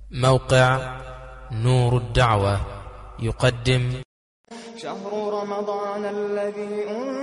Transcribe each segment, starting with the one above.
موقع نور الدعوة يقدم شهر رمضان الذي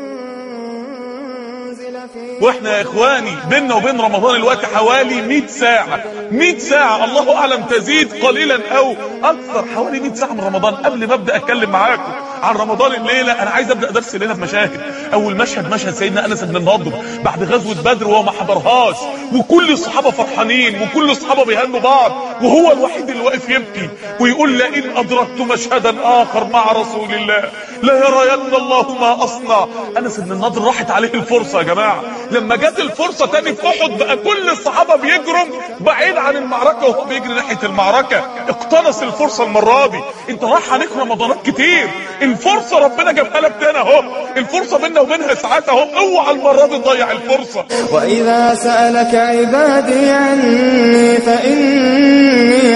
أنزل فيه واحنا يا اخواني بيننا وبين رمضان الوقت حوالي 100 ساعة 100 ساعة الله اعلم تزيد قليلا او اكثر حوالي 100 ساعة من رمضان قبل ما ابدا اتكلم معاكم عن رمضان الليلة انا عايز ابدا درس الليلة بمشاهد اول مشهد مشهد سيدنا انس بن النضر بعد غزوة بدر وهو ما حضرهاش وكل الصحابة فرحانين وكل الصحابة بيهنوا بعض وهو الوحيد اللي واقف يبكي ويقول لئن ادركت مشهدا اخر مع رسول الله لا يرين الله ما اصنع انس بن النضر راحت عليه الفرصة يا جماعة لما جت الفرصة تاني في احد بقى كل الصحابة بيجروا بعيد عن المعركة وهو بيجري ناحية المعركة اقتنص الفرصة المرة دي انت راح عليك رمضانات كتير الفرصة ربنا جابها لك تاني اهو الفرصة بيننا وبينها ساعات اهو اوعى المرة دي تضيع الفرصة وإذا سألك عبادي عني فإني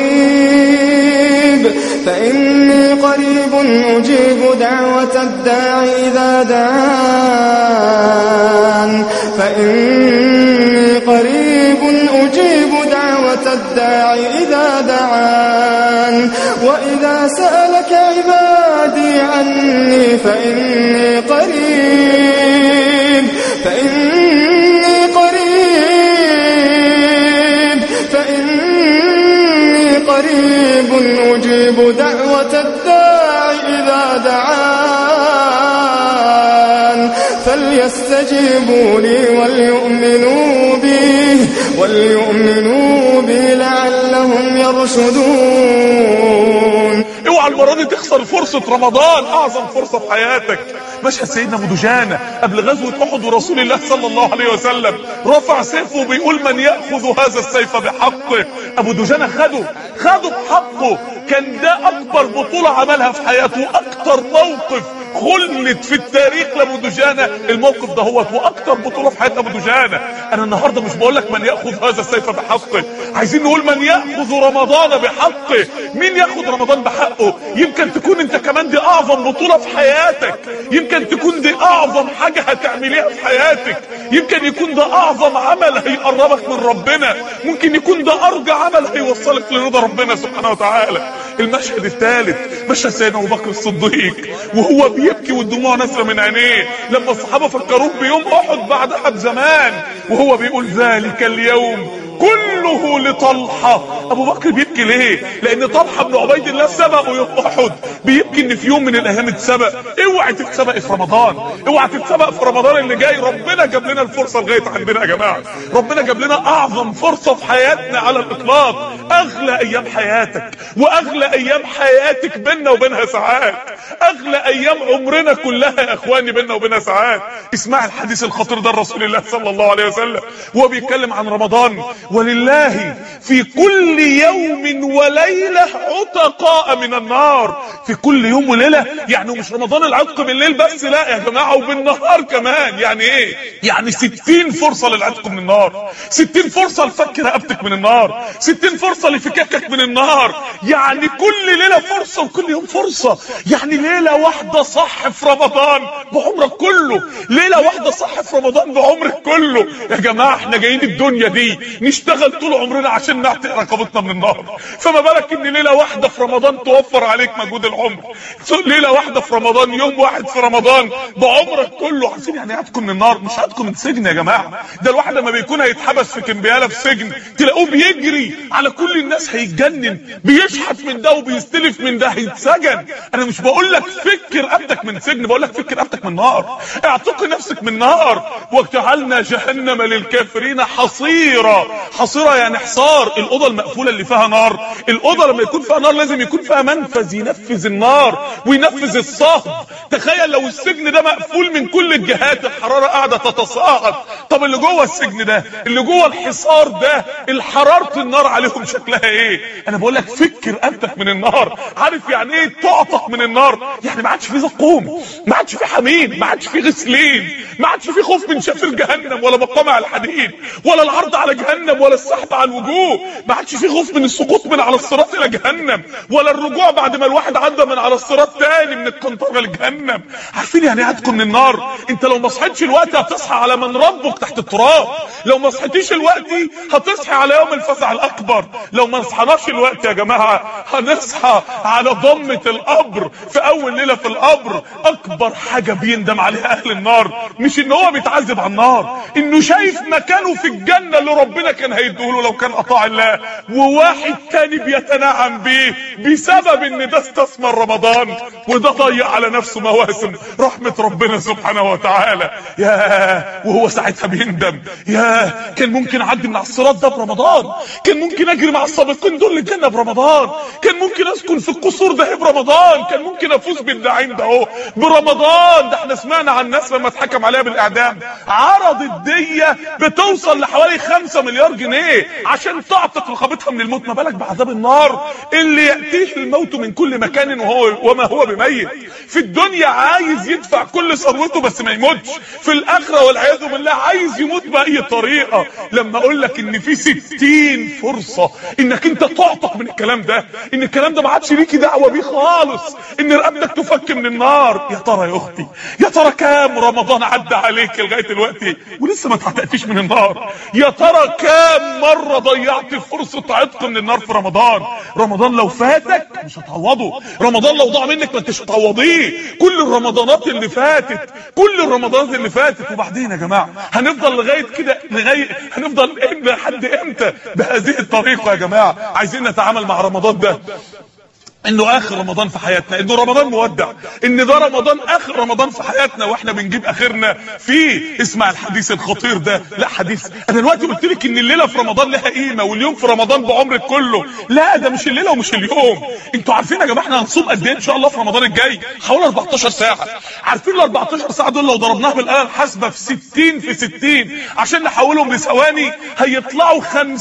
قريب فإني قريب أجيب دعوة الداع إذا دعان فإني قريب أجيب دعوة الداع إذا دعان وإذا سألك عبادي عني فإني قريب فإني قريب فإني قريب أجيب دعوة الداع إذا دعان فليستجيبوا لي وليؤمنوا بي وليؤمنوا بي لعلهم يرشدون اوعى المرة دي تخسر فرصة رمضان اعظم فرصة في حياتك مشهد سيدنا ابو دجانة قبل غزوة احد ورسول الله صلى الله عليه وسلم رفع سيفه وبيقول من يأخذ هذا السيف بحقه ابو دجانة خده خده بحقه كان ده اكبر بطولة عملها في حياته اكتر موقف خلت في التاريخ لابو دجانة الموقف ده هو واكتر بطولة في حياة ابو دجانة انا النهاردة مش بقول لك من يأخذ هذا السيف بحقه عايزين نقول من يأخذ رمضان بحقه مين ياخد رمضان بحقه يمكن تكون انت كمان دي اعظم بطولة في حياتك يمكن تكون دي اعظم حاجة هتعمليها في حياتك يمكن يكون ده اعظم عمل هيقربك من ربنا ممكن يكون ده ارجى عمل هيوصلك لرضا ربنا سبحانه وتعالى المشهد الثالث مشهد سيدنا ابو بكر الصديق وهو بيبكي والدموع نازله من عينيه لما الصحابه فكروه بيوم احد بعدها بزمان وهو بيقول ذلك اليوم كله لطلحة ابو بكر بيبكي ليه لان طلحة بن عبيد الله سبقه يوم احد بيبكي ان في يوم من الايام اتسبق اوعى تتسبق في رمضان اوعى تتسبق في رمضان اللي جاي ربنا جاب لنا الفرصة لغاية عندنا يا جماعة ربنا جاب لنا اعظم فرصة في حياتنا على الاطلاق اغلى ايام حياتك واغلى ايام حياتك بيننا وبينها ساعات اغلى ايام عمرنا كلها يا اخواني بيننا وبينها ساعات اسمع الحديث الخطير ده الرسول الله صلى الله عليه وسلم وهو بيتكلم عن رمضان ولله في كل يوم وليلة عتقاء من النار في كل يوم وليلة يعني مش رمضان العتق بالليل بس لا يا جماعة وبالنهار كمان يعني ايه يعني ستين فرصة للعتق من النار ستين فرصة لفك رقبتك من النار ستين فرصة لفكاكك من النار يعني كل ليلة فرصة وكل يوم فرصة يعني ليلة واحدة صح في رمضان بعمرك كله ليلة واحدة صح في رمضان بعمرك كله يا جماعة احنا جايين الدنيا دي نشتغل طول عمرنا عشان نعتق رقبتنا من النار فما بالك ان ليله واحده في رمضان توفر عليك مجهود العمر ليله واحده في رمضان يوم واحد في رمضان بعمرك كله عارفين يعني هتكون من النار مش هتكون من سجن يا جماعه ده الواحد لما بيكون هيتحبس في كمبياله في سجن تلاقوه بيجري على كل الناس هيتجنن بيشحت من ده وبيستلف من ده هيتسجن انا مش بقول لك فك رقبتك من سجن بقول لك فك رقبتك من نار اعتقي نفسك من نار وجعلنا جهنم للكافرين حصيرا حصيرة يعني حصار الأوضة المقفولة اللي فيها نار الأوضة لما يكون فيها نار لازم يكون فيها منفذ ينفذ النار وينفذ الصهد تخيل لو السجن ده مقفول من كل الجهات الحرارة قاعدة تتصاعد طب اللي جوه السجن ده اللي جوه الحصار ده الحرارة النار عليهم شكلها ايه انا بقول لك فك رقبتك من النار عارف يعني ايه تعتق من النار يعني ما عادش في زقوم ما عادش في حمام حميم ما عادش فيه غسلين ما عادش فيه خوف من شفير جهنم ولا مقامع الحديد ولا العرض على جهنم ولا السحب على الوجوه ما عادش فيه خوف من السقوط من على الصراط الى جهنم ولا الرجوع بعد ما الواحد عدى من على الصراط تاني من القنطره لجهنم عارفين يعني ايه هتكون من النار انت لو ما صحيتش الوقت هتصحى على من ربك تحت التراب لو ما صحيتيش الوقت هتصحي على يوم الفزع الاكبر لو ما صحناش الوقت يا جماعه هنصحى على ضمه القبر في اول ليله في القبر اكبر حاجه بيندم عليها اهل النار مش ان هو بيتعذب على النار انه شايف مكانه في الجنه اللي ربنا كان هيديهوله لو كان اطاع الله وواحد تاني بيتنعم بيه بسبب ان ده استثمر رمضان وده ضيع على نفسه مواسم رحمه ربنا سبحانه وتعالى يا وهو ساعتها بيندم يا كان ممكن اعدي من على الصراط ده برمضان كان ممكن اجري مع السابقين دول للجنه برمضان كان ممكن اسكن في القصور ده برمضان كان ممكن افوز بالنعيم ده اهو برمضان ده احنا سمعنا عن ناس لما اتحكم عليها بالاعدام عرض الديه بتوصل لحوالي 5 مليار جنيه عشان تعتق رقبتها من الموت ما بالك بعذاب النار اللي ياتيه الموت من كل مكان وهو وما هو بميت في الدنيا عايز يدفع كل ثروته بس ما يموتش في الاخره والعياذ بالله عايز يموت باي طريقه لما اقول لك ان في 60 فرصه انك انت تعتق من الكلام ده ان الكلام ده ما عادش ليكي دعوه بيه خالص ان رقبتك تفك من النار يا ترى يا اختي يا ترى كام رمضان عدى عليك لغايه دلوقتي ولسه ما اتعتقتيش من النار يا ترى كام مره ضيعت فرصه عتق من النار في رمضان رمضان لو فاتك مش هتعوضه رمضان لو ضاع منك ما انتش هتعوضيه كل الرمضانات اللي فاتت كل الرمضانات اللي فاتت وبعدين يا جماعه هنفضل لغايه كده لغايه هنفضل لحد امتى بهذه الطريقه يا جماعه عايزين نتعامل مع رمضان ده انه اخر رمضان في حياتنا انه رمضان مودع ان ده رمضان اخر رمضان في حياتنا واحنا بنجيب اخرنا فيه اسمع الحديث الخطير ده لا حديث انا دلوقتي قلت لك ان الليله في رمضان لها قيمه واليوم في رمضان بعمرك كله لا ده مش الليله ومش اليوم انتوا عارفين يا جماعه احنا هنصوم قد ايه ان شاء الله في رمضان الجاي حوالي 14 ساعه عارفين ال 14 ساعه دول لو ضربناها بالاله الحاسبه في 60 في 60 عشان نحولهم لثواني هيطلعوا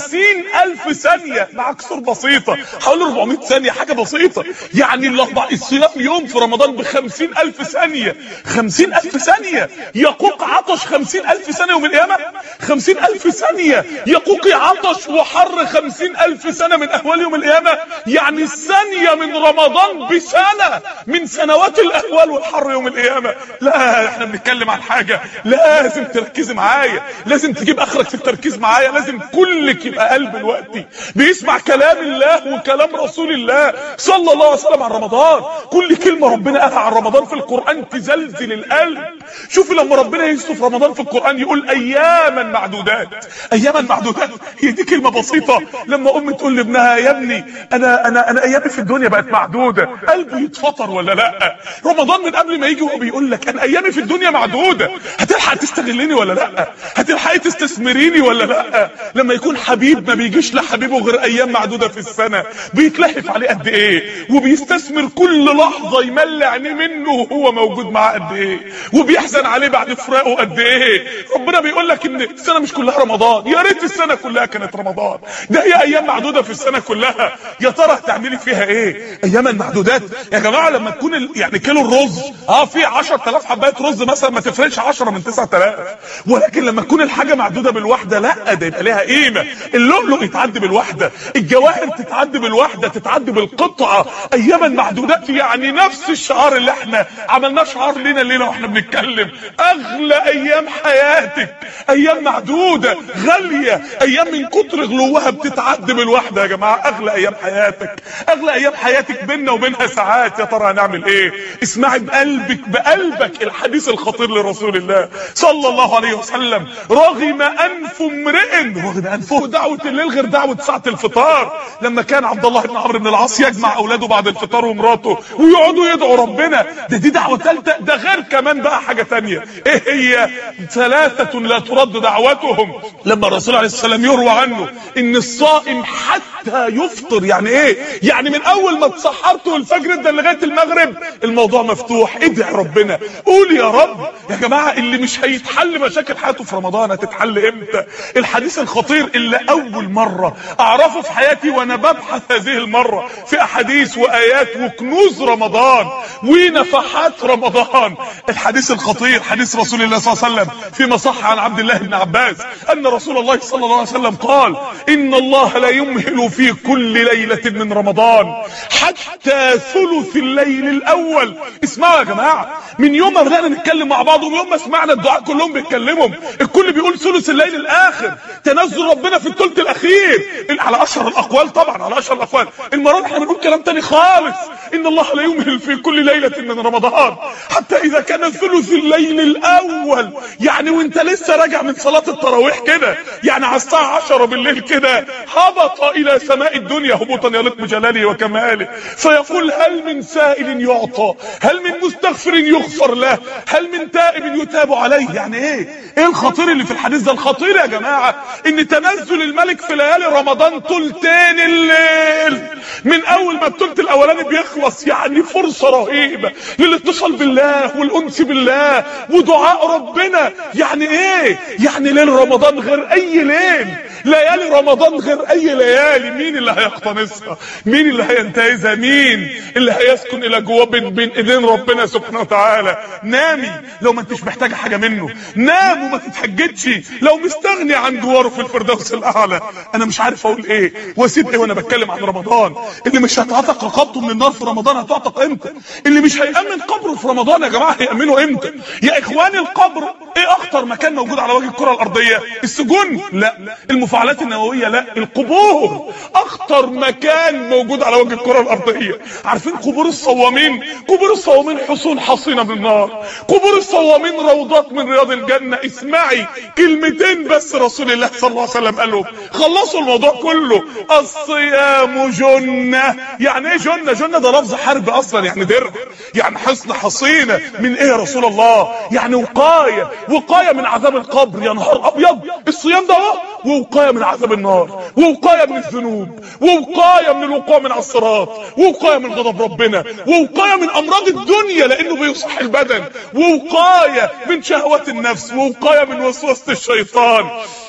50000 ثانيه مع كسور بسيطه حوالي 400 ثانيه حاجه بسيطه يعني الاربع الصيام يوم في رمضان ب ألف ثانية خمسين ألف ثانية يقوق عطش خمسين ألف ثانية يوم القيامة خمسين ألف ثانية يقوق عطش وحر خمسين ألف سنة من أهوال يوم القيامة يعني الثانية من رمضان بسنة من سنوات الأهوال والحر يوم القيامة لا احنا بنتكلم عن حاجة لازم تركزي معايا لازم تجيب اخرك في التركيز معايا لازم كلك يبقى قلب الوقت بيسمع كلام الله وكلام رسول الله صلى الله عليه وسلم عن رمضان كل كلمة ربنا قالها عن رمضان في القرآن تزلزل القلب شوف لما ربنا يوصف رمضان في القرآن يقول اياما معدودات اياما معدودات هي دي كلمة بسيطة لما ام تقول لابنها يا ابني انا انا انا ايامي في الدنيا بقت معدودة قلبه يتفطر ولا لا رمضان من قبل ما يجي وهو بيقول لك انا ايامي في الدنيا معدودة هتلحق تستغلني ولا لا هتلحقي تستثمريني ولا لا لما يكون حبيب ما بيجيش لحبيبه غير ايام معدودة في السنة بيتلهف عليه قد ايه وبيستثمر كل لحظة يملي عينيه منه وهو موجود معاه قد ايه وبيحزن عليه بعد فراقه قد ايه ربنا بيقول لك ان السنة مش كلها رمضان يا ريت السنة كلها كانت رمضان ده هي ايام معدودة في السنة كلها يا ترى هتعملي فيها ايه ايام المعدودات يا جماعة لما تكون ال... يعني كيلو الرز اه في 10000 حبايه رز مثلا ما تفرقش 10 من 9000 ولكن لما تكون الحاجه معدوده بالوحده لا ده يبقى ليها قيمه اللؤلؤ يتعدي بالوحده الجواهر تتعدي بالوحده تتعدي بالقطعه اياما معدودات يعني نفس الشعار اللي احنا عملناه شعار لينا الليله واحنا بنتكلم اغلى ايام حياتك ايام معدوده غاليه ايام من كتر غلوها بتتعدي بالوحده يا جماعه اغلى ايام حياتك اغلى ايام حياتك بيننا وبينها ساعات يا ترى هنعمل ايه اسمعي بقلبك بقلبك الحديث الخطير لرسول الله صلى الله عليه وسلم رغم انف امرئ رغم انفه دعوه الليل غير دعوه ساعه الفطار لما كان عبد الله بن عمرو بن العاص يجمع اولاده بعد الفطار ومراته ويقعدوا يدعوا ربنا ده دي دعوه ثالثه ده غير كمان بقى حاجه ثانيه ايه هي ثلاثه لا ترد دعوتهم لما الرسول عليه السلام يروى عنه ان الصائم حتى يفطر يعني ايه يعني من اول ما اتسحرت والفجر ده لغايه المغرب الموضوع مفتوح ادعي ربنا قول يا رب يا جماعه اللي مش هيتحل مشاكل حياته في رمضان هتتحل امتى الحديث الخطير اللي اول مره اعرفه في حياتي وانا ببحث هذه المره في احاديث احاديث وايات وكنوز رمضان ونفحات رمضان الحديث الخطير حديث رسول الله صلى الله عليه وسلم فيما صح عن عبد الله بن عباس ان رسول الله صلى الله عليه وسلم قال ان الله لا يمهل في كل ليله من رمضان حتى ثلث الليل الاول اسمعوا يا جماعه من يوم ما بدانا نتكلم مع بعض ومن يوم ما سمعنا الدعاء كلهم بيتكلموا الكل بيقول ثلث الليل الاخر تنزل ربنا في الثلث الاخير على اشهر الاقوال طبعا على اشهر الاقوال المره دي احنا بنقول كلام تاني خالص ان الله لا يمهل في كل ليله من رمضان حتى اذا كان ثلث الليل الاول يعني وانت لسه راجع من صلاه التراويح كده يعني على الساعه 10 بالليل كده هبط الى سماء الدنيا هبوطا يليق بجلاله وكماله فيقول هل من سائل يعطى هل من مستغفر يغفر له هل من تائب يتاب عليه يعني ايه ايه الخطير اللي في الحديث ده الخطير يا جماعه ان تنزل الملك في ليالي رمضان تلتين الليل من اول ما التلت الاولاني بيخلص يعني فرصه رهيبه للاتصال بالله والانس بالله ودعاء ربنا يعني ايه يعني ليل رمضان غير اي ليل ليالي رمضان غير اي ليالي مين اللي هيقتنصها مين اللي هينتهزها مين اللي هيسكن الى جواه بين بين ايدين ربنا سبحانه وتعالى نامي لو ما انتش محتاجه حاجه منه نام وما تتحججش لو مستغني عن جواره في الفردوس الاعلى انا مش عارف اقول ايه واسيب ايه وانا بتكلم عن رمضان اللي مش هتعتق رقبته من النار في رمضان هتعتق امتى اللي مش هيامن قبره في رمضان يا جماعه هيامنه امتى يا اخواني القبر ايه اخطر مكان موجود على وجه الكره الارضيه السجون لا المفاعلات النوويه لا القبور اخطر مكان موجود على وجه الكره الارضيه عارفين قبور الصوامين قبور الصوامين حصون حصينه من النار قبور الصوامين روضات من رياض الجنه اسمعي كلمتين بس رسول الله صلى الله عليه وسلم قالهم خلصوا الموضوع كله الصيام جنه يعني ايه جنه جنه ده لفظ حرب اصلا يعني درع يعني حصن حصينه من ايه يا رسول الله يعني وقايه وقايه من عذاب القبر يا نهار ابيض الصيام ده اهو ووقايه من عذاب النار ووقايه من الذنوب ووقايه من الوقوع من على الصراط ووقايه من غضب ربنا ووقايه من امراض الدنيا لانه بيصح البدن ووقايه من شهوات النفس ووقايه من وسوسه الشيطان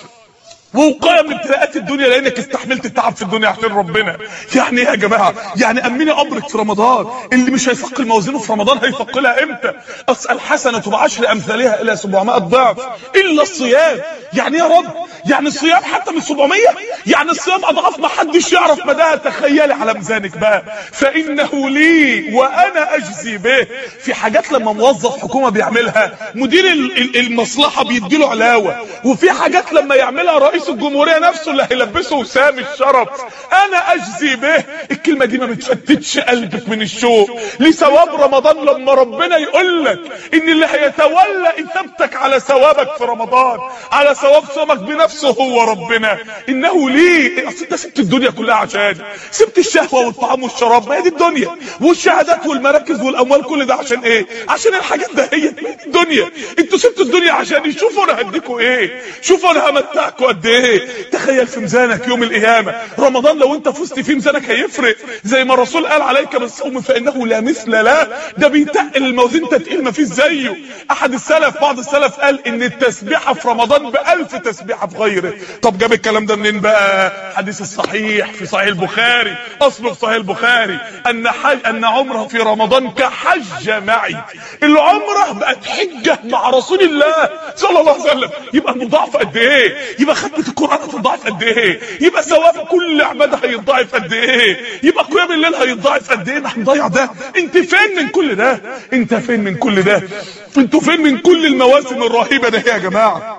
ووقايه من ابتلاءات الدنيا لانك استحملت التعب في الدنيا عشان ربنا يعني ايه يا جماعه يعني امني امرك في رمضان اللي مش هيثقل موازينه في رمضان هيثقلها امتى اصل الحسنه بعشر امثالها الى 700 ضعف الا الصيام يعني يا رب يعني الصيام حتى من 700 يعني الصيام اضعاف ما حدش يعرف مداها تخيلي على ميزانك بقى فانه لي وانا اجزي به في حاجات لما موظف حكومه بيعملها مدير المصلحه بيديله علاوه وفي حاجات لما يعملها رئيس الجمهوريه نفسه اللي هيلبسه وسام الشرف انا اجزي به الكلمه دي ما بتفتتش قلبك من الشوق لثواب رمضان لما ربنا يقول لك ان اللي هيتولى اثابتك على ثوابك في رمضان على ثواب صومك بنفسه هو ربنا انه ليه اصل انت سبت الدنيا كلها عشان سبت الشهوه والطعام والشراب ما هي دي الدنيا والشهادات والمراكز والاموال كل ده عشان ايه عشان الحاجات ده هي الدنيا انتوا سبتوا الدنيا عشان شوفوا انا هديكوا ايه شوفوا انا همتعكوا قد ايه تخيل في ميزانك يوم القيامه رمضان لو انت فزت فيه ميزانك هيفرق زي ما الرسول قال عليك بالصوم فانه لا مثل له ده بيتقل الموازين تتقيل ما فيش زيه احد السلف بعض السلف قال ان التسبيحه في رمضان بألف تسبيحه في غيره طب جاب الكلام ده منين بقى حديث الصحيح في صحيح البخاري اصله في صحيح البخاري ان حج ان عمره في رمضان كحج معي العمره بقت حجه مع رسول الله صلى الله عليه وسلم يبقى المضاعف قد ايه يبقى ختمه القران هتضاعف قد ايه يبقى ثواب كل عباده هيتضاعف قد ايه يبقى قيام الليل هيتضاعف قد ايه ما هنضيع ده انت فين من كل ده انت فين من كل ده انتوا فين من كل المواسم الرهيبه ده يا جماعه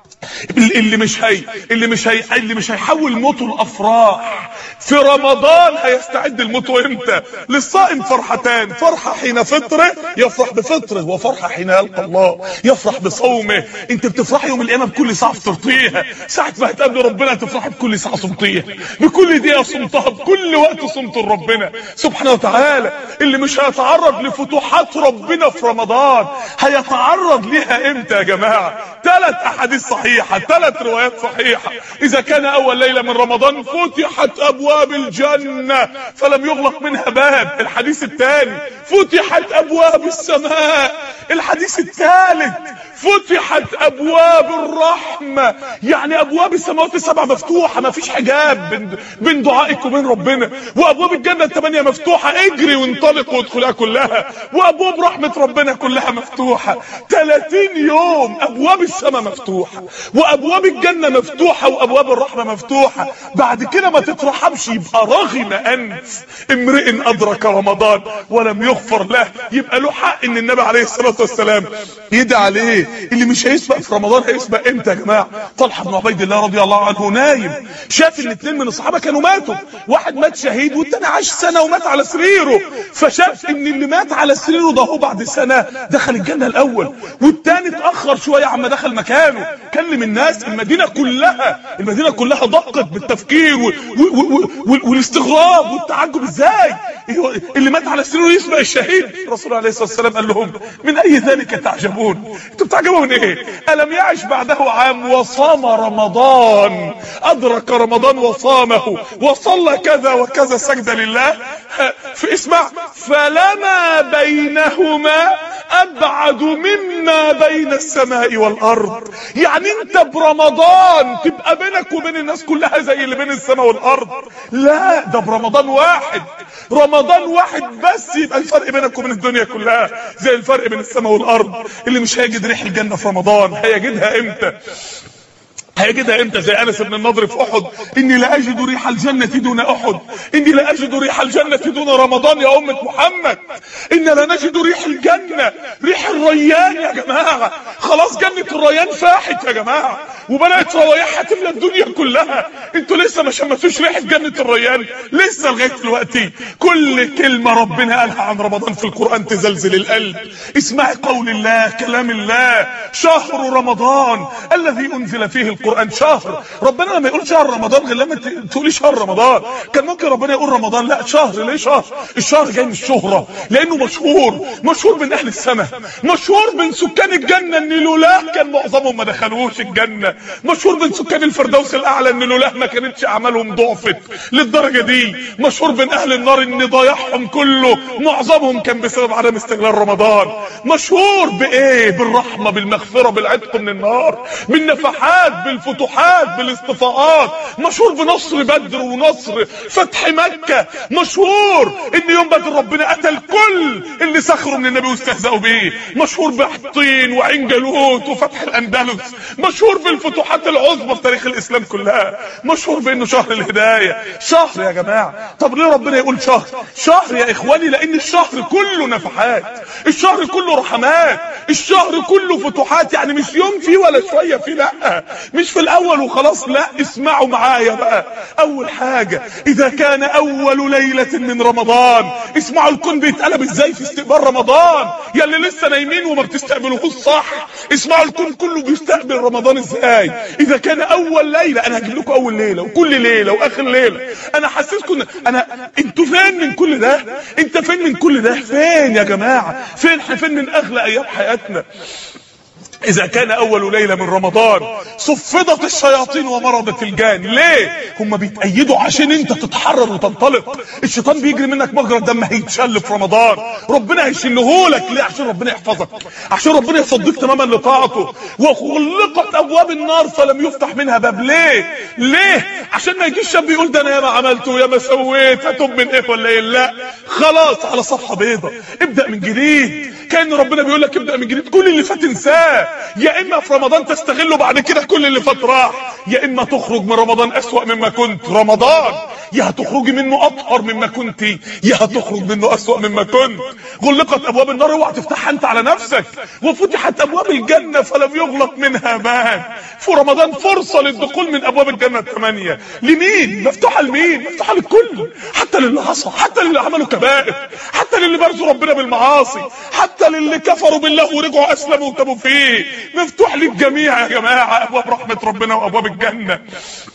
اللي مش هي اللي مش هي اللي مش هيحول موته لافراح في رمضان هيستعد لموته امتى للصائم فرحتان فرحه حين فطره يفرح بفطره وفرحه حين يلقى الله يفرح بصومه انت بتفرحي يوم القيامه بكل ساعه فطرتيها ساعه ما هتقابلي ربنا هتفرحي بكل ساعه صمتيها بكل دقيقه صمتها بكل وقت صمت ربنا سبحانه وتعالى اللي مش هيتعرض لفتوحات ربنا في رمضان هيتعرض ليها امتى يا جماعه ثلاث احاديث صحيحه صحيحة ثلاث روايات صحيحة إذا كان أول ليلة من رمضان فتحت أبواب الجنة فلم يغلق منها باب الحديث الثاني فتحت أبواب السماء الحديث الثالث فتحت أبواب الرحمة يعني أبواب السماوات السبع مفتوحة ما فيش حجاب بين, بين دعائك وبين ربنا وأبواب الجنة الثمانية مفتوحة اجري وانطلق وادخلها كلها وأبواب رحمة ربنا كلها مفتوحة 30 يوم أبواب السماء مفتوحة وأبواب الجنة مفتوحة وأبواب الرحمة مفتوحة بعد كده ما تترحمش يبقى رغم أنف امرئ أدرك رمضان ولم يغفر له يبقى له حق إن النبي عليه الصلاة والسلام يدعي عليه اللي مش هيسبق في رمضان هيسبق امتى يا جماعة طلحة بن عبيد الله رضي الله عنه نايم شاف ان اتنين من الصحابة كانوا ماتوا واحد مات شهيد والتاني عاش سنة ومات على سريره فشاف ان اللي مات على سريره ده هو بعد سنة دخل الجنة الاول والتاني اتأخر شوية عما دخل مكانه كلم الناس المدينة كلها المدينة كلها ضقت بالتفكير و... و... و... و... والاستغراب والتعجب ازاي اللي مات على سريره يسبق الشهيد الرسول عليه الصلاة والسلام قال لهم من اي ذلك تعجبون انتوا بتعجبوا من ايه الم يعش بعده عام وصام رمضان ادرك رمضان وصامه وصلى كذا وكذا سجدة لله في اسمع فلما بينهما ابعد مما بين السماء والارض يعني انت برمضان تبقى بينك وبين الناس كلها زي اللي بين السماء والارض لا ده برمضان واحد رمضان واحد بس يبقى الفرق بينك وبين الدنيا كلها زي الفرق بين السماء والارض اللي مش هيجد ريح الجنة في رمضان هيجدها امتى هيجدها امتى زي انس بن النضر في احد اني لا اجد ريح الجنة دون احد اني لا اجد ريح الجنة دون رمضان يا امة محمد ان لا نجد ريح الجنة ريح الريان يا جماعة خلاص جنة الريان فاحت يا جماعة وبدأت روايحها تملى الدنيا كلها انتوا لسه ما شمتوش ريحة جنة الريان لسه لغاية دلوقتي كل كلمة ربنا قالها عن رمضان في القرآن تزلزل القلب اسمعي قول الله كلام الله شهر رمضان الذي انزل فيه القرآن شهر ربنا لما يقول شهر رمضان غير لما تقولي شهر رمضان كان ممكن ربنا يقول رمضان لا شهر ليه شهر الشهر جاي من الشهرة لانه مشهور مشهور من اهل السماء مشهور من سكان الجنة ان لولاه كان معظمهم ما دخلوش الجنة مشهور من سكان الفردوس الاعلى ان لولاه ما كانتش اعمالهم ضعفت للدرجة دي مشهور من اهل النار ان ضياعهم كله معظمهم كان بسبب عدم استغلال رمضان مشهور بايه بالرحمة بالمغفرة بالعتق من النار بالنفحات بالفتوحات بالاصطفاءات مشهور بنصر بدر ونصر فتح مكة مشهور ان يوم بدر ربنا قتل كل اللي سخروا من النبي واستهزأوا بيه مشهور بحطين وعين جالوت وفتح الاندلس مشهور بالفتوحات العظمى في تاريخ الاسلام كلها مشهور بانه شهر الهداية شهر يا جماعة طب ليه ربنا يقول شهر شهر يا اخواني لان الشهر كله نفحات الشهر كله رحمات الشهر كله فتوحات يعني مش يوم فيه ولا شوية فيه لا مش في الاول وخلاص لا اسمعوا معايا بقى اول حاجة اذا كان اول ليلة من رمضان اسمعوا الكون بيتقلب ازاي في استقبال رمضان يا اللي لسه نايمين وما بتستقبلوهوش صح اسمعوا الكون كله بيستقبل رمضان ازاي اذا كان اول ليلة انا هجيب لكم اول ليلة وكل ليلة واخر ليلة انا حسسكم انا انتوا فين من كل ده انت فين من كل ده فين يا جماعة فين فين من اغلى ايام حياتنا اذا كان اول ليلة من رمضان صفدت الشياطين ومرضت الجان ليه هم بيتأيدوا عشان انت تتحرر وتنطلق الشيطان بيجري منك مجرى الدم هيتشل في رمضان ربنا هيشلهولك ليه عشان ربنا يحفظك عشان ربنا يصدق تماما لطاعته وغلقت ابواب النار فلم يفتح منها باب ليه ليه عشان ما يجيش شاب يقول ده انا ياما عملت وياما سويت هتوب من ايه ولا ايه لا خلاص على صفحه بيضه ابدا من جديد كان ربنا بيقول لك ابدا من جديد كل اللي فات انساه يا اما في رمضان تستغله بعد كده كل اللي فات راح يا اما تخرج من رمضان اسوأ مما كنت رمضان يا هتخرجي منه اطهر مما كنت يا هتخرج منه اسوأ مما كنت غلقت ابواب النار اوعى تفتحها انت على نفسك وفتحت ابواب الجنه فلم يغلق منها باب في رمضان فرصه للدخول من ابواب الجنه الثمانيه لمين مفتوحه لمين مفتوحه للكل حتى للي عصى حتى للي عملوا كبائر حتى للي بارزوا ربنا بالمعاصي حتى للي كفروا بالله ورجعوا اسلموا وتابوا فيه مفتوح للجميع يا جماعه ابواب رحمه ربنا وابواب الجنه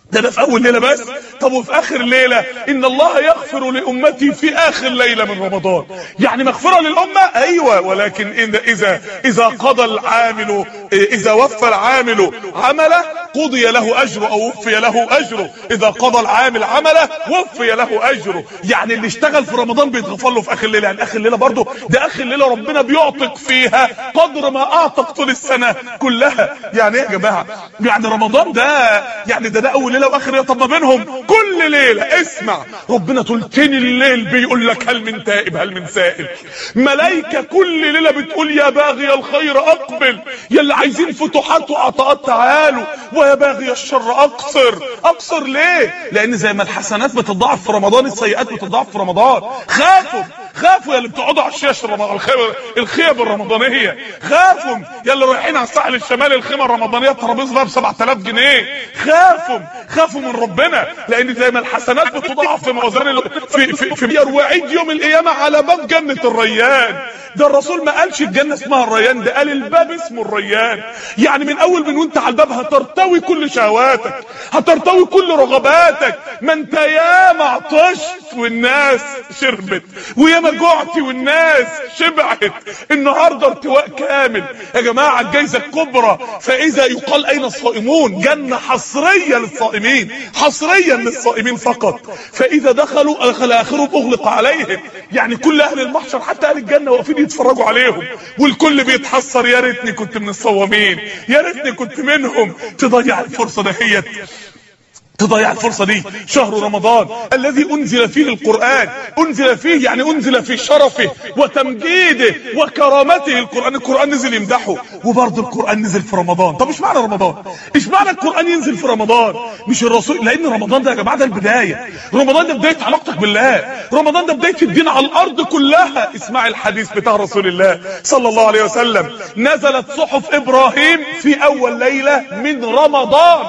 ده ده في اول ليله بس طب وفي اخر ليله ان الله يغفر لامتي في اخر ليله من رمضان يعني مغفره للامه ايوه ولكن إن اذا اذا قضى العامل اذا وفى العامل عمله قضي له اجره او وفي له اجره اذا قضى العامل عمله وفي له اجره يعني اللي اشتغل في رمضان بيتغفر له في اخر ليله يعني اخر ليله برضه ده اخر ليله ربنا بيعتق فيها قدر ما اعتق طول السنه كلها يعني ايه يا جماعه يعني رمضان ده يعني ده ده اول ليله واخر ليله طب ما بينهم كل ليله اسمع ربنا تلتين الليل بيقول لك هل من تائب هل من سائل ملائكه كل ليله بتقول يا باغي الخير اقبل يا اللي عايزين فتوحات وعطاءات تعالوا ويا باغي الشر اقصر اقصر ليه لان زي ما الحسنات بتضاعف في رمضان السيئات بتضاعف في رمضان خافوا خافوا يا اللي بتقعدوا على الشاشه رمضان الخيمه الخيم الرمضانيه خافوا يا اللي رايحين على الساحل الشمالي الخيمه الرمضانيه الترابيزه بقى ب 7000 جنيه خافوا خافوا من ربنا لان زي ما الحسنات بتضاعف في موازين ال- في في, في وعيد يوم القيامه على باب جنه الريان ده الرسول ما قالش الجنه اسمها الريان ده قال الباب اسمه الريان يعني من اول من وانت على الباب هترتوي كل شهواتك هترتوي كل رغباتك ما انت ياما عطشت والناس شربت وياما جعت والناس شبعت النهارده ارتواء كامل يا جماعه الجائزه الكبرى فاذا يقال اين الصائمون جنه حصريه للصائمين حصريا للصائمين فقط فاذا دخلوا دخل اخرهم اغلق عليهم يعني كل اهل المحشر حتى اهل الجنه واقفين يتفرجوا عليهم والكل بيتحسر يا ريتني كنت من الصوامين يا ريتني كنت منهم تضيع الفرصه دهيت تضيع الفرصة دي شهر رمضان الذي أنزل فيه القرآن أنزل فيه يعني أنزل في شرفه وتمجيده وكرامته القرآن القرآن نزل يمدحه وبرضه القرآن نزل في رمضان طب ايش معنى رمضان ايش معنى القرآن ينزل في رمضان مش الرسول لأن رمضان ده يا جماعة ده البداية رمضان ده بداية علاقتك بالله رمضان ده بداية الدين على الأرض كلها اسمع الحديث بتاع رسول الله صلى الله عليه وسلم نزلت صحف إبراهيم في أول ليلة من رمضان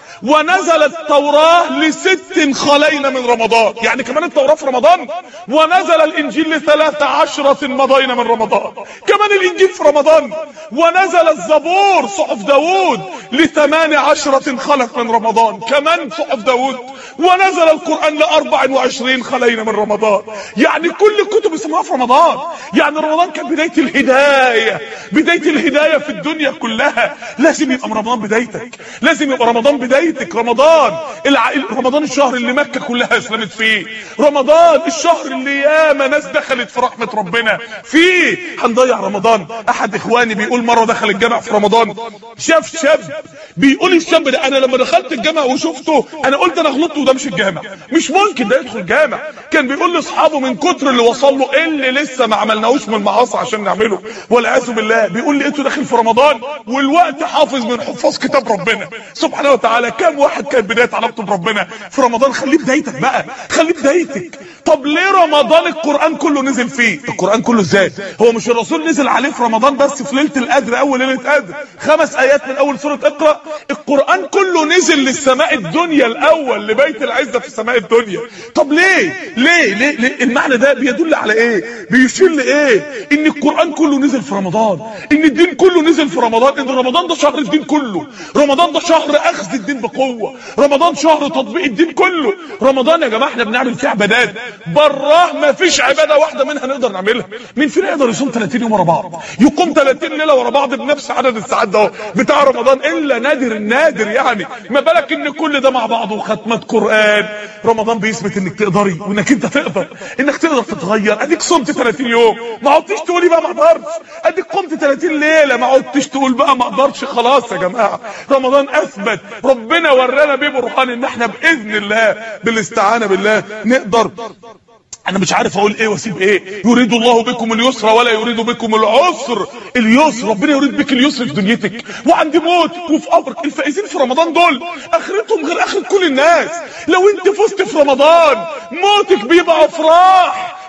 ونزلت التوراة لست خلينا من رمضان يعني كمان التوراة في رمضان ونزل الانجيل لثلاث عشرة مضينا من رمضان كمان الانجيل في رمضان ونزل الزبور صحف داود لثمان عشرة خلق من رمضان كمان صحف داود ونزل القرآن لأربع وعشرين خلينا من رمضان يعني كل الكتب اسمها في رمضان يعني رمضان كان بداية الهداية بداية الهداية في الدنيا كلها لازم يبقى رمضان بدايتك لازم يبقى رمضان بدايتك رمضان الع... رمضان الشهر اللي مكة كلها اسلمت فيه رمضان الشهر اللي ياما ناس دخلت في رحمة ربنا فيه هنضيع رمضان احد اخواني بيقول مرة دخل الجامع في رمضان شاف شاب بيقول الشاب ده انا لما دخلت الجامع وشفته انا قلت انا غلطت وده مش الجامع مش ممكن ده يدخل جامع كان بيقول لاصحابه من كتر اللي وصل له إيه اللي لسه ما عملناهوش من المعاصي عشان نعمله والعياذ بالله بيقول لقيته داخل في رمضان والوقت حافظ من حفاظ كتاب ربنا سبحانه وتعالى كام واحد كان بدايه علاقته بربنا في رمضان خليه بدايتك بقى خليه بدايتك طب ليه رمضان القران كله نزل فيه القران كله ازاي هو مش الرسول نزل عليه في رمضان بس في ليله القدر اول ليله قدر خمس ايات من اول سوره اقرا القران كله نزل للسماء الدنيا الاول لبيت العزه في السماء الدنيا طب ليه ليه ليه, ليه؟ المعنى ده بيدل على ايه بيشير لايه ان القران كله نزل في رمضان ان الدين كله نزل في رمضان ان رمضان ده شهر الدين كله رمضان ده شهر اخذ الدين بقوه رمضان شهر تطبيق الدين كله رمضان يا جماعه احنا بنعمل فيه عبادات براه ما فيش عباده واحده منها نقدر نعملها مين فينا يقدر يصوم 30 يوم ورا بعض يقوم 30 ليله ورا بعض بنفس عدد الساعات ده بتاع رمضان الا نادر النادر يعني ما بالك ان كل ده مع بعضه وختمه قران رمضان بيثبت انك تقدري وانك انت تقدر انك تقدر تتغير اديك صمت 30 يوم ما عدتش تقولي بقى ما اقدرش اديك قمت 30 ليله ما عدتش تقول بقى ما اقدرش خلاص يا جماعه رمضان اثبت ربنا ورانا بيه برهان ان احنا باذن الله بالاستعانه بالله نقدر انا مش عارف اقول ايه واسيب ايه يريد الله بكم اليسر ولا يريد بكم العسر اليسر ربنا يريد بك اليسر في دنيتك وعند موتك وفي قبرك الفائزين في رمضان دول اخرتهم غير اخر كل الناس لو انت فزت في رمضان موتك بيبقى افراح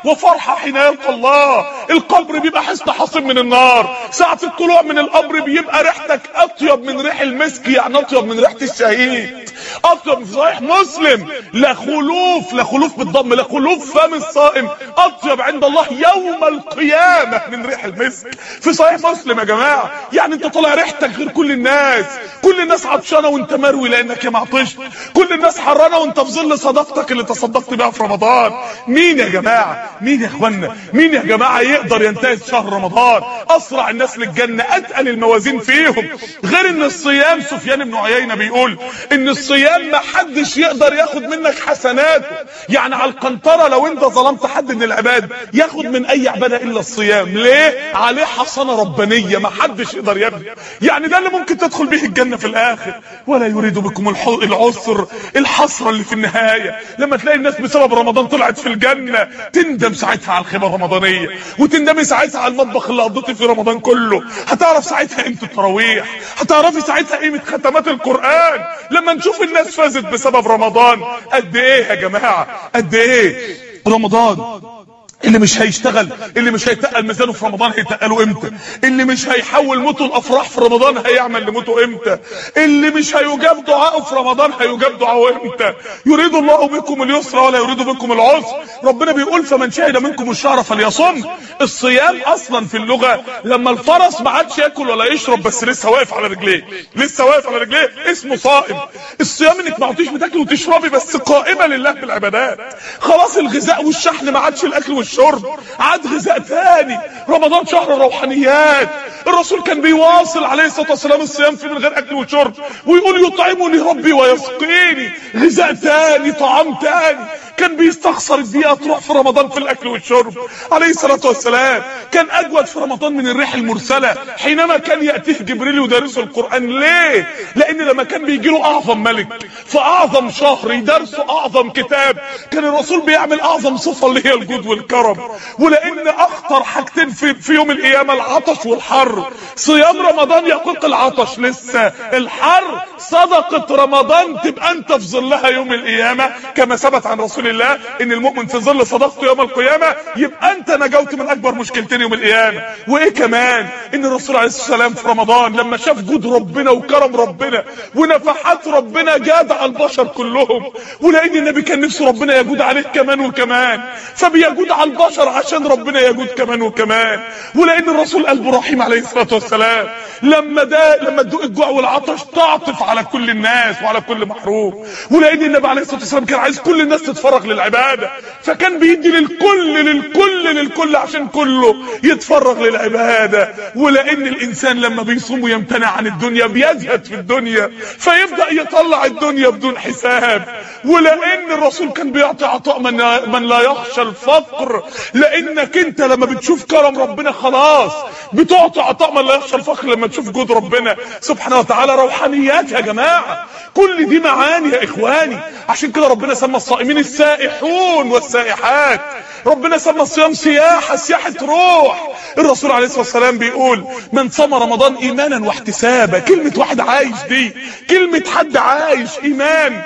وفرحة حين يلقى الله القبر بيبقى حصن حصين من النار ساعة الطلوع من القبر بيبقى ريحتك اطيب من ريح المسك يعني اطيب من ريحة الشهيد اطيب من صحيح مسلم لا خلوف لا خلوف بالضم لا خلوف فم الصائم اطيب عند الله يوم القيامة من ريح المسك في صحيح مسلم يا جماعة يعني انت طالع ريحتك غير كل الناس كل الناس عطشانة وانت مروي لانك يا معطشت كل الناس حرانة وانت في ظل صدقتك اللي تصدقت بيها في رمضان مين يا جماعة مين يا اخوانا مين يا جماعة يقدر ينتهز شهر رمضان اسرع الناس للجنة اتقل الموازين فيهم غير ان الصيام سفيان بن عيينة بيقول ان الصيام ما حدش يقدر ياخد منك حسناته يعني على القنطرة لو انت ظلمت حد من العباد ياخد من اي عبادة الا الصيام ليه عليه حصانة ربانية ما حدش يقدر يبني يعني ده اللي ممكن تدخل به الجنة في الاخر ولا يريد بكم الح- العسر الحسرة اللي في النهاية لما تلاقي الناس بسبب رمضان طلعت في الجنة تندم ساعتها على الخيبة الرمضانية وتندمي ساعتها على المطبخ اللي قضيتي في رمضان كله هتعرف ساعتها قيمة التراويح هتعرفي ساعتها قيمة ختمات القرآن لما نشوف الناس فازت بسبب رمضان قد ايه يا جماعة قد ايه رمضان اللي مش هيشتغل اللي مش هيتقل ميزانه في رمضان هيتقله امتى اللي مش هيحول موته الافراح في رمضان هيعمل لموته امتى اللي مش هيجاب دعائه في رمضان هيجاب دعائه امتى يريد الله بكم اليسر ولا يريد بكم العسر ربنا بيقول فمن شهد منكم الشهر فليصم الصيام اصلا في اللغه لما الفرس ما عادش ياكل ولا يشرب بس لسه واقف على رجليه لسه واقف على رجليه اسمه صائم الصيام انك ما عدتيش بتاكلي وتشربي بس قائمه لله بالعبادات خلاص الغذاء والشحن ما عادش الاكل والشرب عاد غذاء ثاني رمضان شهر روحانيات الرسول كان بيواصل عليه الصلاه والسلام الصيام في من غير اكل وشرب ويقول يطعمني ربي ويسقيني غذاء ثاني طعام ثاني كان بيستخسر الدقيقه تروح في رمضان في الاكل والشرب عليه الصلاه والسلام كان اجود في رمضان من الريح المرسله حينما كان ياتيه جبريل يدرسه القران ليه لان لما كان بيجي له اعظم ملك في اعظم شهر يدرسه اعظم كتاب كان الرسول بيعمل اعظم صفه اللي هي الجود والكرم ولان اخطر حاجتين في, في يوم القيامه العطش والحر صيام رمضان يقيق العطش لسه الحر صدقه رمضان تبقى انت في ظلها يوم القيامه كما ثبت عن رسول الله ان المؤمن في ظل صدقته يوم القيامه يبقى انت نجوت من اكبر مشكلتين يوم القيامه وايه كمان ان الرسول عليه الصلاه والسلام في رمضان لما شاف جود ربنا وكرم ربنا ونفحات ربنا جاد على البشر كلهم ولان النبي كان نفسه ربنا يجود عليه كمان وكمان فبيجود على البشر عشان ربنا يجود كمان وكمان ولان الرسول قلبه رحيم عليه الصلاه والسلام لما ده لما تدوق الجوع والعطش تعطف على كل الناس وعلى كل محروم ولان النبي عليه الصلاه والسلام كان عايز كل الناس تتفرغ للعباده فكان بيدي للكل للكل للكل عشان كله يتفرغ للعباده ولان الانسان لما بيصوم ويمتنع عن الدنيا بيزهد في الدنيا فيبدا يطلع الدنيا بدون حساب ولان الرسول كان بيعطي عطاء من من لا يخشى الفقر لانك انت لما بتشوف كرم ربنا خلاص بتعطي عطاء من لا يخشى الفقر لما تشوف جود ربنا سبحانه وتعالى روحانيات يا جماعه كل دي معاني يا اخواني عشان كده ربنا سمى الصائمين السائحون والسائحات ربنا سمى الصيام سياحه سياحه روح الرسول عليه الصلاه والسلام بيقول من صام رمضان ايمانا واحتسابا كلمه واحد عايش دي كلمه حد عايش ايمان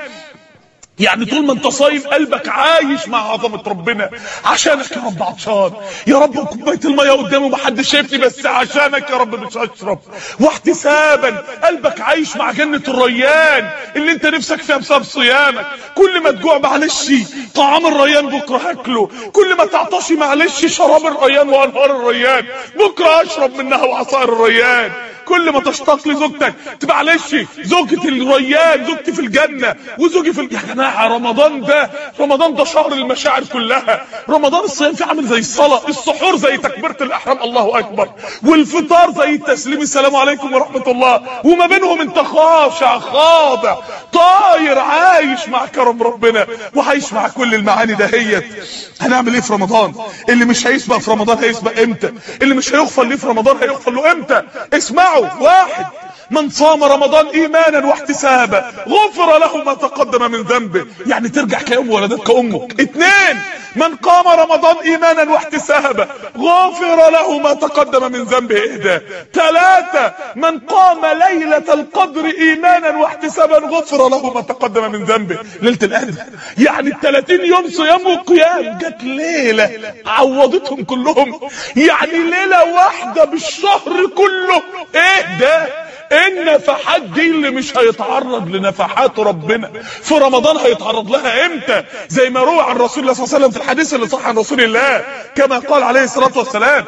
يعني طول ما انت صايم قلبك عايش مع عظمه ربنا عشانك يا رب عطشان يا رب كوبايه الميه قدامي ومحدش شايفني بس عشانك يا رب مش هشرب واحتسابا قلبك عايش مع جنه الريان اللي انت نفسك فيها بسبب صيامك كل ما تجوع معلش طعام الريان بكره هاكله كل ما تعطشي معلش شراب الريان وانهار الريان بكره اشرب منها وعصائر الريان كل ما تشتاق لزوجتك تبقى معلش زوجة الريان زوجتي في الجنة وزوجي في ال... يا جماعة رمضان ده رمضان ده شهر المشاعر كلها رمضان الصيام فيه عامل زي الصلاة السحور زي تكبيرة الإحرام الله أكبر والفطار زي التسليم السلام عليكم ورحمة الله وما بينهم انت خاشع خاضع طاير عايش مع كرم ربنا وعايش مع كل المعاني دهيت هنعمل ايه في رمضان اللي مش هيسبق في رمضان هيسبق امتى اللي مش هيغفر ليه في رمضان هيغفر له امتى اسمعوا واحد من صام رمضان ايمانا واحتسابا غفر له ما تقدم من ذنبه يعني ترجع كيوم ولدتك امك اتنين من قام رمضان ايمانا واحتسابا غفر له ما تقدم من ذنبه اهدى ثلاثة من قام ليلة القدر ايمانا واحتسابا غفر له ما تقدم من ذنبه ليلة القدر يعني ال 30 يوم صيام وقيام جت ليلة عوضتهم كلهم يعني ليلة واحدة بالشهر كله ايه ده النفحات دي اللي مش هيتعرض لنفحات ربنا في رمضان هيتعرض لها امتى زي ما روى عن رسول الله صلى الله عليه وسلم في الحديث اللي صح عن رسول الله كما قال عليه الصلاة والسلام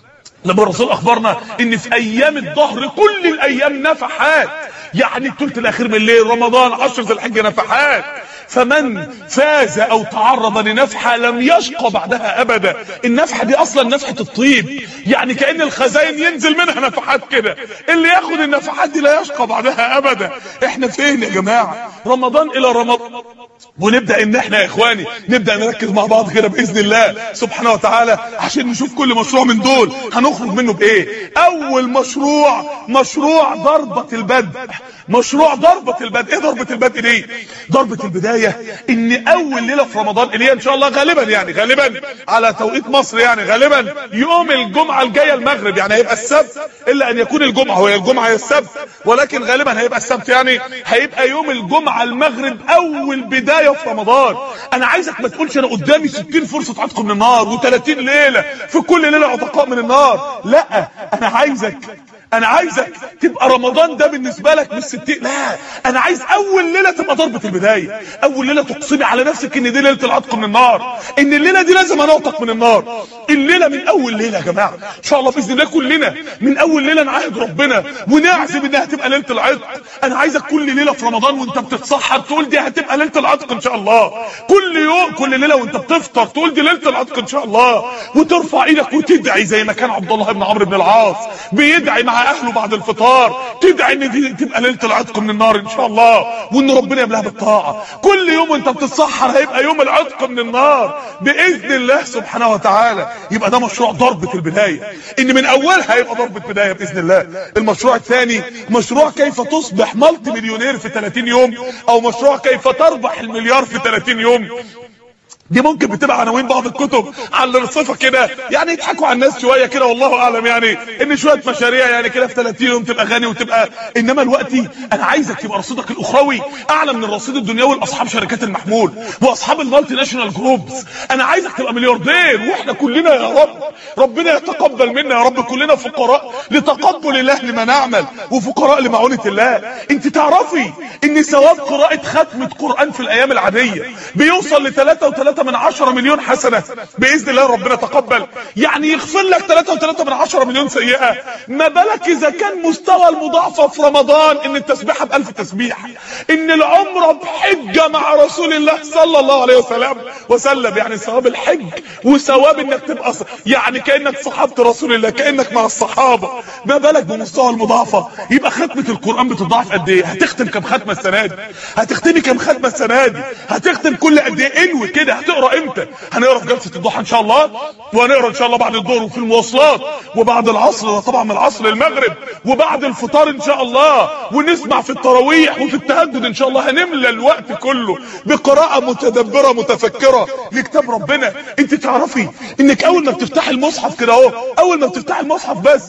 لما الرسول اخبرنا ان في ايام الظهر كل الايام نفحات يعني الثلث الاخير من الليل رمضان عشر ذي الحجه نفحات فمن فاز او تعرض لنفحه لم يشقى بعدها ابدا النفحه دي اصلا نفحه الطيب يعني كان الخزاين ينزل منها نفحات كده اللي ياخد النفحات دي لا يشقى بعدها ابدا احنا فين يا جماعه رمضان الى رمضان ونبدا ان احنا يا اخواني نبدا نركز مع بعض كده باذن الله سبحانه وتعالى عشان نشوف كل مشروع من دول هنخرج منه بايه اول مشروع مشروع ضربه البدء مشروع ضربه البدء ايه ضربه البدء دي ضربه البدايه ان اول ليله في رمضان اللي هي ان شاء الله غالبا يعني غالبا على توقيت مصر يعني غالبا يوم الجمعه الجايه المغرب يعني هيبقى السبت الا ان يكون الجمعه هو الجمعه هي السبت ولكن غالبا هيبقى السبت يعني هيبقى يوم الجمعه المغرب اول بدايه في رمضان انا عايزك ما تقولش انا قدامي 60 فرصه عتق من النار و30 ليله في كل ليله عتقاء من النار لا انا عايزك انا عايزك تبقى رمضان ده بالنسبة لك مش ستين لا انا عايز اول ليلة تبقى ضربة البداية اول ليلة تقصدي على نفسك ان دي ليلة العتق من النار ان الليلة دي لازم انوطق من النار الليلة من اول ليلة يا جماعة ان شاء الله باذن الله كلنا من اول ليلة نعاهد ربنا ونعزم انها تبقى ليلة العتق انا عايزك كل ليلة في رمضان وانت بتتسحر تقول دي هتبقى ليلة العتق ان شاء الله كل يوم كل ليلة وانت بتفطر تقول دي ليلة العتق ان شاء الله وترفع ايدك وتدعي زي ما كان عبد الله بن عمرو بن العاص بيدعي مع اهله بعد الفطار تدعي ان دي تبقى ليله العتق من النار ان شاء الله وان ربنا يملاها بالطاعه كل يوم وانت بتتسحر هيبقى يوم العتق من النار باذن الله سبحانه وتعالى يبقى ده مشروع ضربه البدايه ان من اولها هيبقى ضربه بدايه باذن الله المشروع الثاني مشروع كيف تصبح مالتي مليونير في 30 يوم او مشروع كيف تربح المليار في 30 يوم دي ممكن بتبقى عناوين بعض الكتب على الرصيفه كده يعني يضحكوا على الناس شويه كده والله اعلم يعني ان شويه مشاريع يعني كده في 30 يوم تبقى غني وتبقى انما دلوقتي انا عايزك يبقى رصيدك الاخروي اعلى من الرصيد الدنيوي لاصحاب شركات المحمول واصحاب المالتي ناشونال جروبس انا عايزك تبقى ملياردير واحنا كلنا يا رب ربنا يتقبل منا يا رب كلنا فقراء لتقبل الله لما نعمل وفقراء لمعونه الله انت تعرفي ان ثواب قراءه ختمه قران في الايام العاديه بيوصل ل 3 و3 من 10 مليون حسنه باذن الله ربنا تقبل يعني يغفر لك 3 و3 من 10 مليون سيئه ما بالك اذا كان مستوى المضاعفه في رمضان ان التسبيحه ب 1000 تسبيحه ان العمره بحجه مع رسول الله صلى الله عليه وسلم وسلم يعني ثواب الحج وثواب انك تبقى ص- يعني كانك صحابه رسول الله كانك مع الصحابه ما بالك بمستوى المضاعفه يبقى ختمه القران بتضاعف قد ايه هتختم كام ختمه السنه دي هتختمي كام ختمه السنه دي هتختم كل قد ايه انوي كده هتقرا امتى هنقرا في جلسه الضحى ان شاء الله وهنقرا ان شاء الله بعد الظهر وفي المواصلات وبعد العصر وطبعا من العصر للمغرب وبعد الفطار ان شاء الله ونسمع في التراويح وفي التهجد ان شاء الله هنملى الوقت كله بقراءه متدبره متفكره لكتاب ربنا انت تعرفي انك اول ما بتفتحي المصحف كده اهو اول ما بتفتحي المصحف بس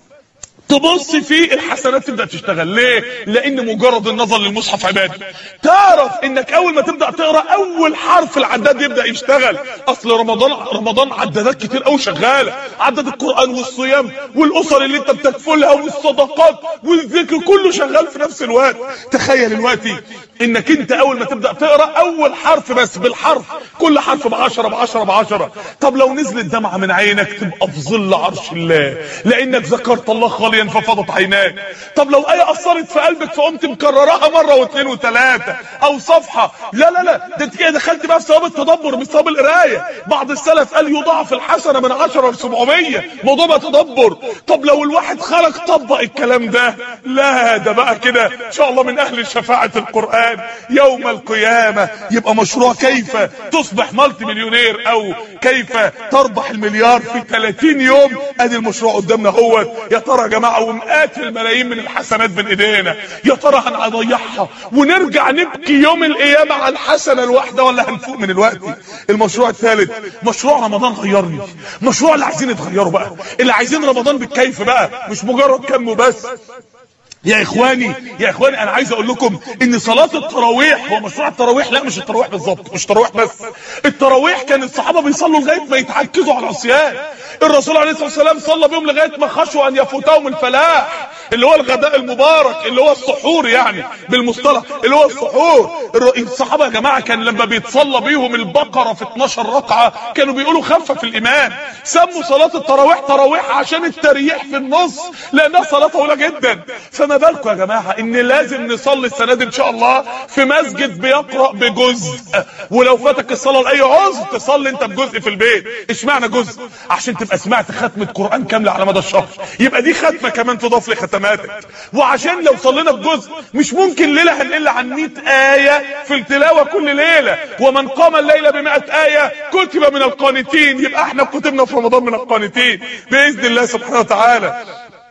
تبص فيه الحسنات تبدا تشتغل ليه لان مجرد النظر للمصحف عباده تعرف انك اول ما تبدا تقرا اول حرف العداد يبدا يشتغل اصل رمضان رمضان عدادات كتير قوي شغاله عداد القران والصيام والاسر اللي انت بتكفلها والصدقات والذكر كله شغال في نفس الوقت تخيل الوقت انك انت اول ما تبدا تقرا اول حرف بس بالحرف كل حرف ب 10 ب 10 ب 10 طب لو نزلت دمعه من عينك تبقى في ظل عرش الله لانك ذكرت الله خاليا ففضت عيناك طب لو ايه اثرت في قلبك فقمت مكررها مره واثنين وثلاثه او صفحه لا لا لا ده انت كده دخلت بقى في ثواب التدبر مش ثواب القرايه بعض السلف قال يضاعف الحسنه من 10 ل 700 موضوع بقى تدبر طب لو الواحد خلق طبق الكلام ده لا ده بقى كده ان شاء الله من اهل شفاعه القران يوم القيامه يبقى مشروع كيف تصبح مالتي مليونير او كيف تربح المليار في 30 يوم ادي المشروع قدامنا هو يا ترى يا جماعه جماعه ومئات الملايين من الحسنات بين ايدينا يا ترى هنضيعها ونرجع نبكي يوم القيامه على الحسنه الواحده ولا هنفوق من الوقت المشروع الثالث مشروع رمضان غيرني مشروع اللي عايزين يتغيروا بقى اللي عايزين رمضان بالكيف بقى مش مجرد كم وبس يا اخواني يا اخواني انا عايز اقول لكم ان صلاه التراويح هو مشروع التراويح لا مش التراويح بالظبط مش تراويح بس التراويح كان الصحابه بيصلوا لغايه ما يتعكزوا على العصيان الرسول عليه الصلاه والسلام صلى بيهم لغايه ما خشوا ان يفوتهم الفلاح اللي هو الغداء المبارك اللي هو السحور يعني بالمصطلح اللي هو السحور الصحابه يا جماعه كان لما بيتصلى بيهم البقره في 12 ركعه كانوا بيقولوا خفف الامام سموا صلاه التراويح تراويح عشان التريح في النص لانها صلاه طويله جدا فما بالكم يا جماعه ان لازم نصلي السنه دي ان شاء الله في مسجد بيقرا بجزء ولو فاتك الصلاه لاي عذر تصلي انت بجزء في البيت اشمعنى جزء عشان تبقى سمعت ختمه قران كامله على مدى الشهر يبقى دي ختمه كمان تضاف لختماتك وعشان لو صلينا بجزء مش ممكن ليله هنقل عن 100 ايه في التلاوه كل ليله ومن قام الليله ب 100 ايه كتب من القانتين يبقى احنا كتبنا في رمضان من القانتين باذن الله سبحانه وتعالى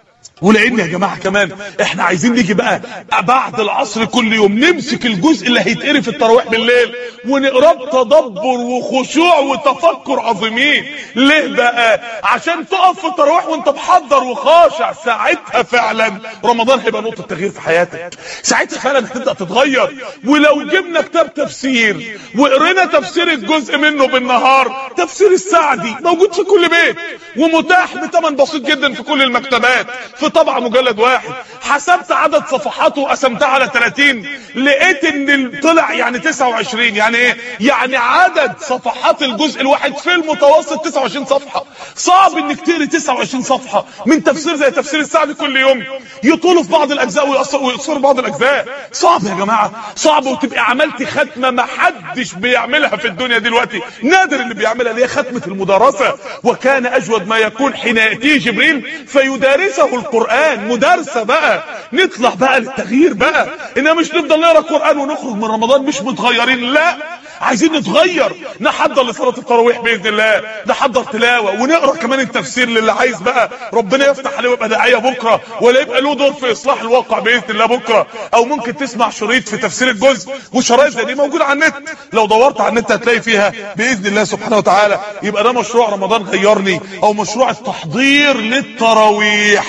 ولان يا جماعه كمان احنا عايزين نيجي بقى بعد العصر كل يوم نمسك الجزء اللي هيتقري في التراويح بالليل ونقراه بتدبر وخشوع وتفكر عظيمين ليه بقى عشان تقف في التراويح وانت محضر وخاشع ساعتها فعلا رمضان هيبقى نقطه تغيير في حياتك ساعتها فعلا هتبدا تتغير ولو جبنا كتاب تفسير وقرينا تفسير الجزء منه بالنهار تفسير السعدي موجود في كل بيت ومتاح بثمن بسيط جدا في كل المكتبات في طبعا مجلد واحد حسبت عدد صفحاته وقسمتها على 30 لقيت ان طلع يعني 29 يعني ايه يعني عدد صفحات الجزء الواحد في المتوسط 29 صفحه صعب انك تقري 29 صفحه من تفسير زي تفسير السعدي كل يوم يطولوا في بعض الاجزاء ويقصروا بعض الاجزاء صعب يا جماعه صعب وتبقى عملت ختمه ما حدش بيعملها في الدنيا دلوقتي نادر اللي بيعملها اللي هي ختمه المدارسه وكان اجود ما يكون حين ياتيه جبريل فيدارسه القران مدارسه بقى نطلع بقى للتغيير بقى انما مش نفضل نقرا قران ونخرج من رمضان مش متغيرين لا عايزين نتغير نحضر لصلاه التراويح باذن الله نحضر تلاوه ونقرا كمان التفسير للي عايز بقى ربنا يفتح عليه ويبقى داعيه بكره ولا يبقى له دور في اصلاح الواقع باذن الله بكره او ممكن تسمع شريط في تفسير الجزء وشرايط زي دي موجوده على النت لو دورت على النت هتلاقي فيها باذن الله سبحانه وتعالى يبقى ده مشروع رمضان غيرني او مشروع التحضير للتراويح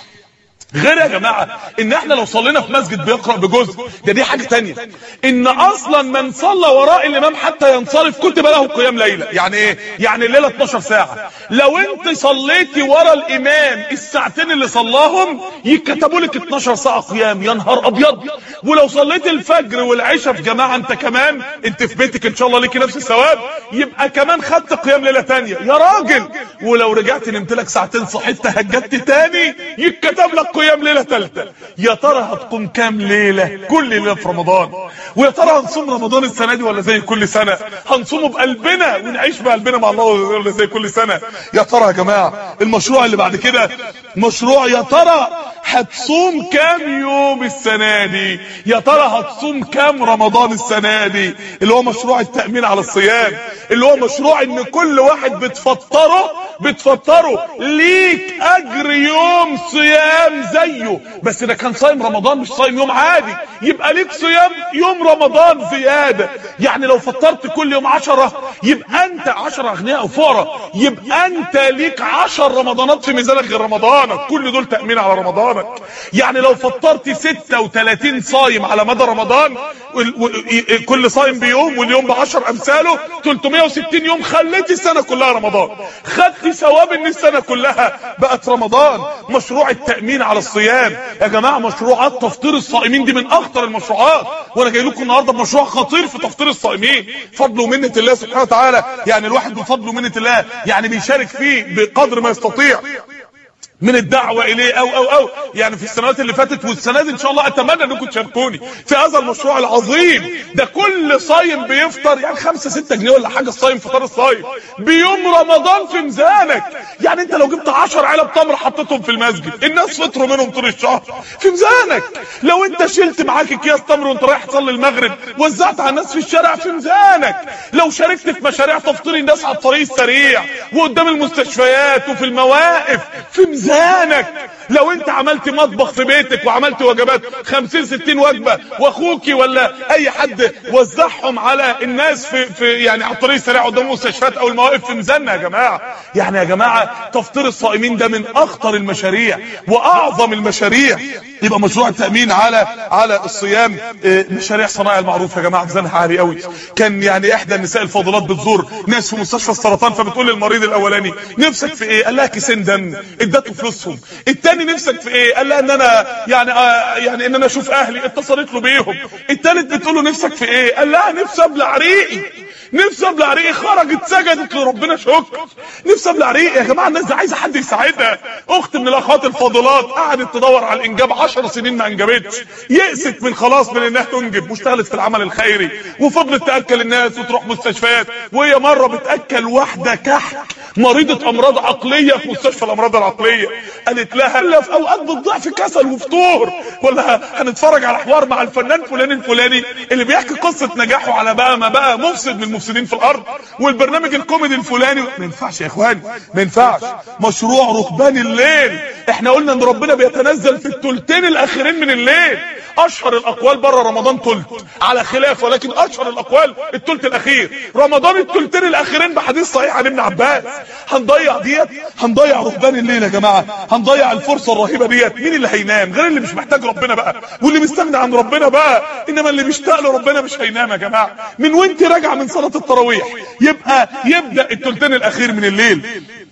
غير يا جماعة ان احنا لو صلينا في مسجد بيقرأ بجزء ده دي حاجة تانية ان اصلا من صلى وراء الامام حتى ينصرف كتب له قيام ليلة يعني ايه يعني الليلة 12 ساعة لو انت صليتي ورا الامام الساعتين اللي صلاهم يكتبوا لك 12 ساعة قيام يا نهار ابيض ولو صليت الفجر والعشاء في جماعة انت كمان انت في بيتك ان شاء الله ليكي نفس الثواب يبقى كمان خدت قيام ليلة تانية يا راجل ولو رجعت نمت لك ساعتين صحيت تهجدت تاني يتكتب لك قيام ليلة تالتة يا ترى هتقوم كام ليلة كل ليلة في رمضان ويا ترى هنصوم رمضان السنة دي ولا زي كل سنة هنصومه بقلبنا ونعيش بقلبنا مع الله ولا زي كل سنة يا ترى يا جماعة المشروع اللي بعد كده مشروع يا ترى هتصوم كام يوم السنة دي يا ترى هتصوم كام رمضان السنة دي اللي هو مشروع التأمين على الصيام اللي هو مشروع ان كل واحد بتفطره بتفطره ليك اجر يوم صيام زيه بس ده كان صايم رمضان مش صايم يوم عادي يبقى ليك صيام يوم رمضان زيادة يعني لو فطرت كل يوم عشرة يبقى انت عشرة اغنياء او فقراء يبقى انت ليك عشر رمضانات في ميزانك غير رمضانك كل دول تأمين على رمضانك يعني لو فطرت 36 صايم على مدى رمضان كل صايم بيوم واليوم بعشر امثاله 360 يوم خليت السنة كلها رمضان خدت ثواب ان السنة كلها بقت رمضان مشروع التأمين على الصيام يا جماعة مشروعات تفطير الصائمين دي من اخطر المشروعات وانا جاي لكم النهاردة بمشروع خطير في تفطير الصائمين فضل ومنة الله سبحانه وتعالى يعني الواحد بفضل ومنة الله يعني بيشارك فيه بقدر ما يستطيع من الدعوة اليه او او او يعني في السنوات اللي فاتت والسنة دي ان شاء الله اتمنى انكم تشاركوني في هذا المشروع العظيم ده كل صايم بيفطر يعني خمسة ستة جنيه ولا حاجة الصايم فطار الصايم بيوم رمضان في ميزانك يعني انت لو جبت 10 علب تمر حطيتهم في المسجد الناس فطروا منهم طول الشهر في ميزانك لو انت شلت معاك اكياس تمر وانت رايح تصلي المغرب وزعت على الناس في الشارع في ميزانك لو شاركت في مشاريع تفطير الناس على الطريق السريع وقدام المستشفيات وفي المواقف في ميزانك ميزانك لو انت عملت مطبخ في بيتك وعملت وجبات 50 60 وجبه واخوكي ولا اي حد وزعهم على الناس في في يعني على الطريق السريع قدام المستشفيات او المواقف في ميزاننا يا جماعه يعني يا جماعه تفطير الصائمين ده من اخطر المشاريع واعظم المشاريع يبقى مشروع التامين على على الصيام اه، مشاريع صناعه المعروف يا جماعه ميزانها عالي قوي كان يعني احدى النساء الفاضلات بتزور ناس في مستشفى السرطان فبتقول للمريض الاولاني نفسك في ايه قال لها كيسين دم ادته فلوسهم التاني نفسك في ايه قال لها ان انا يعني آه يعني ان انا اشوف اهلي اتصلت له بيهم التالت بتقول له نفسك في ايه قال لها نفسي ابلع ريقي نفسي ابلع ريقي خرجت سجدت لربنا شكر نفسي ابلع ريقي يا جماعه الناس دي عايزه حد يساعدها اخت من الاخوات الفاضلات قعدت تدور على الانجاب 10 سنين ما انجبتش يئست من خلاص من انها تنجب واشتغلت في العمل الخيري وفضلت تاكل الناس وتروح مستشفيات وهي مره بتاكل واحده كحك مريضه امراض عقليه في مستشفى الامراض العقليه قالت لها الا في اوقات بتضعف كسل وفتور ولا هنتفرج على حوار مع الفنان فلان الفلاني اللي بيحكي قصه نجاحه على بقى ما بقى مفسد من المفسدين في الارض والبرنامج الكوميدي الفلاني ما ينفعش يا اخواني ما ينفعش مشروع ركبان الليل احنا قلنا ان ربنا بيتنزل في الثلثين الاخيرين من الليل اشهر الاقوال بره رمضان ثلث على خلاف ولكن اشهر الاقوال الثلث الاخير رمضان الثلثين الاخيرين بحديث صحيح عن ابن عباس هنضيع ديت هنضيع ركبان الليل يا جماعه هنضيع الفرصه الرهيبه ديت مين اللي هينام غير اللي مش محتاج ربنا بقى واللي مستغني عن ربنا بقى انما اللي بيشتاق لربنا مش هينام يا جماعه من وانت راجع من صلاه التراويح يبقى يبدا الثلثين الاخير من الليل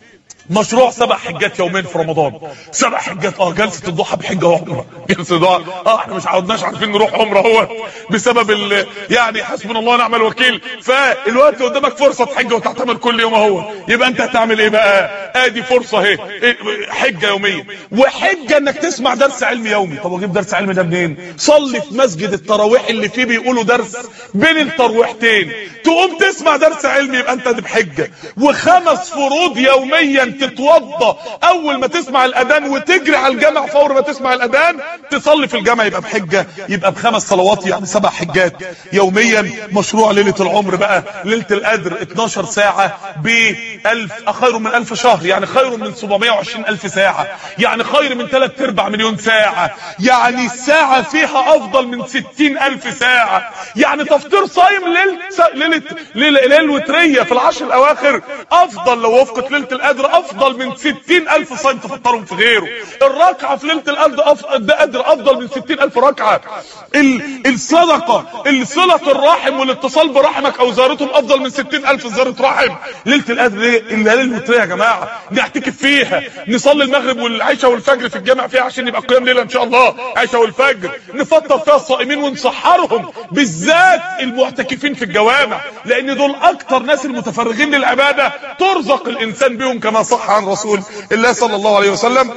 مشروع سبع حجات يومين في رمضان سبع حجات اه جلسه الضحى بحجه وعمره جلسه الضحى اه احنا مش عودناش عارفين نروح عمره هو بسبب ال يعني حسبنا الله ونعم الوكيل فالوقت قدامك فرصه تحج وتعتمر كل يوم اهو يبقى انت هتعمل ايه بقى ادي فرصه اهي إيه، حجه يوميه وحجه انك تسمع درس علمي يومي طب اجيب درس علمي ده منين صلي في مسجد التراويح اللي فيه بيقولوا درس بين الترويحتين تقوم تسمع درس علمي يبقى انت دي بحجه وخمس فروض يوميا تتوضى اول ما تسمع الاذان وتجري على الجامع فور ما تسمع الاذان تصلي في الجامع يبقى بحجه يبقى بخمس صلوات يعني سبع حجات يوميا مشروع ليله العمر بقى ليله القدر 12 ساعه ب 1000 خير من 1000 شهر يعني خير من 720 الف ساعه يعني خير من 3 ارباع مليون ساعه يعني الساعه فيها افضل من 60 الف ساعه يعني تفطير صايم ليله ليله ليله ليله وتريه في العشر الاواخر افضل لو وفقت ليله القدر افضل من 60 الف صايم تفطرهم في غيره الركعه في ليله القدر افضل قدر افضل من 60 الف ركعه ال- الصدقه الصله الرحم والاتصال برحمك او زيارتهم افضل من 60 الف زياره رحم ليله القدر ليه الليالي الوتريه يا جماعه نعتكف فيها نصلي المغرب والعشاء والفجر في الجامع فيها عشان يبقى قيام ليله ان شاء الله عشاء والفجر نفطر فيها الصائمين ونسحرهم بالذات المعتكفين في الجوامع لان دول اكتر ناس المتفرغين للعباده ترزق الانسان بهم كما صح عن رسول الله صلى الله عليه وسلم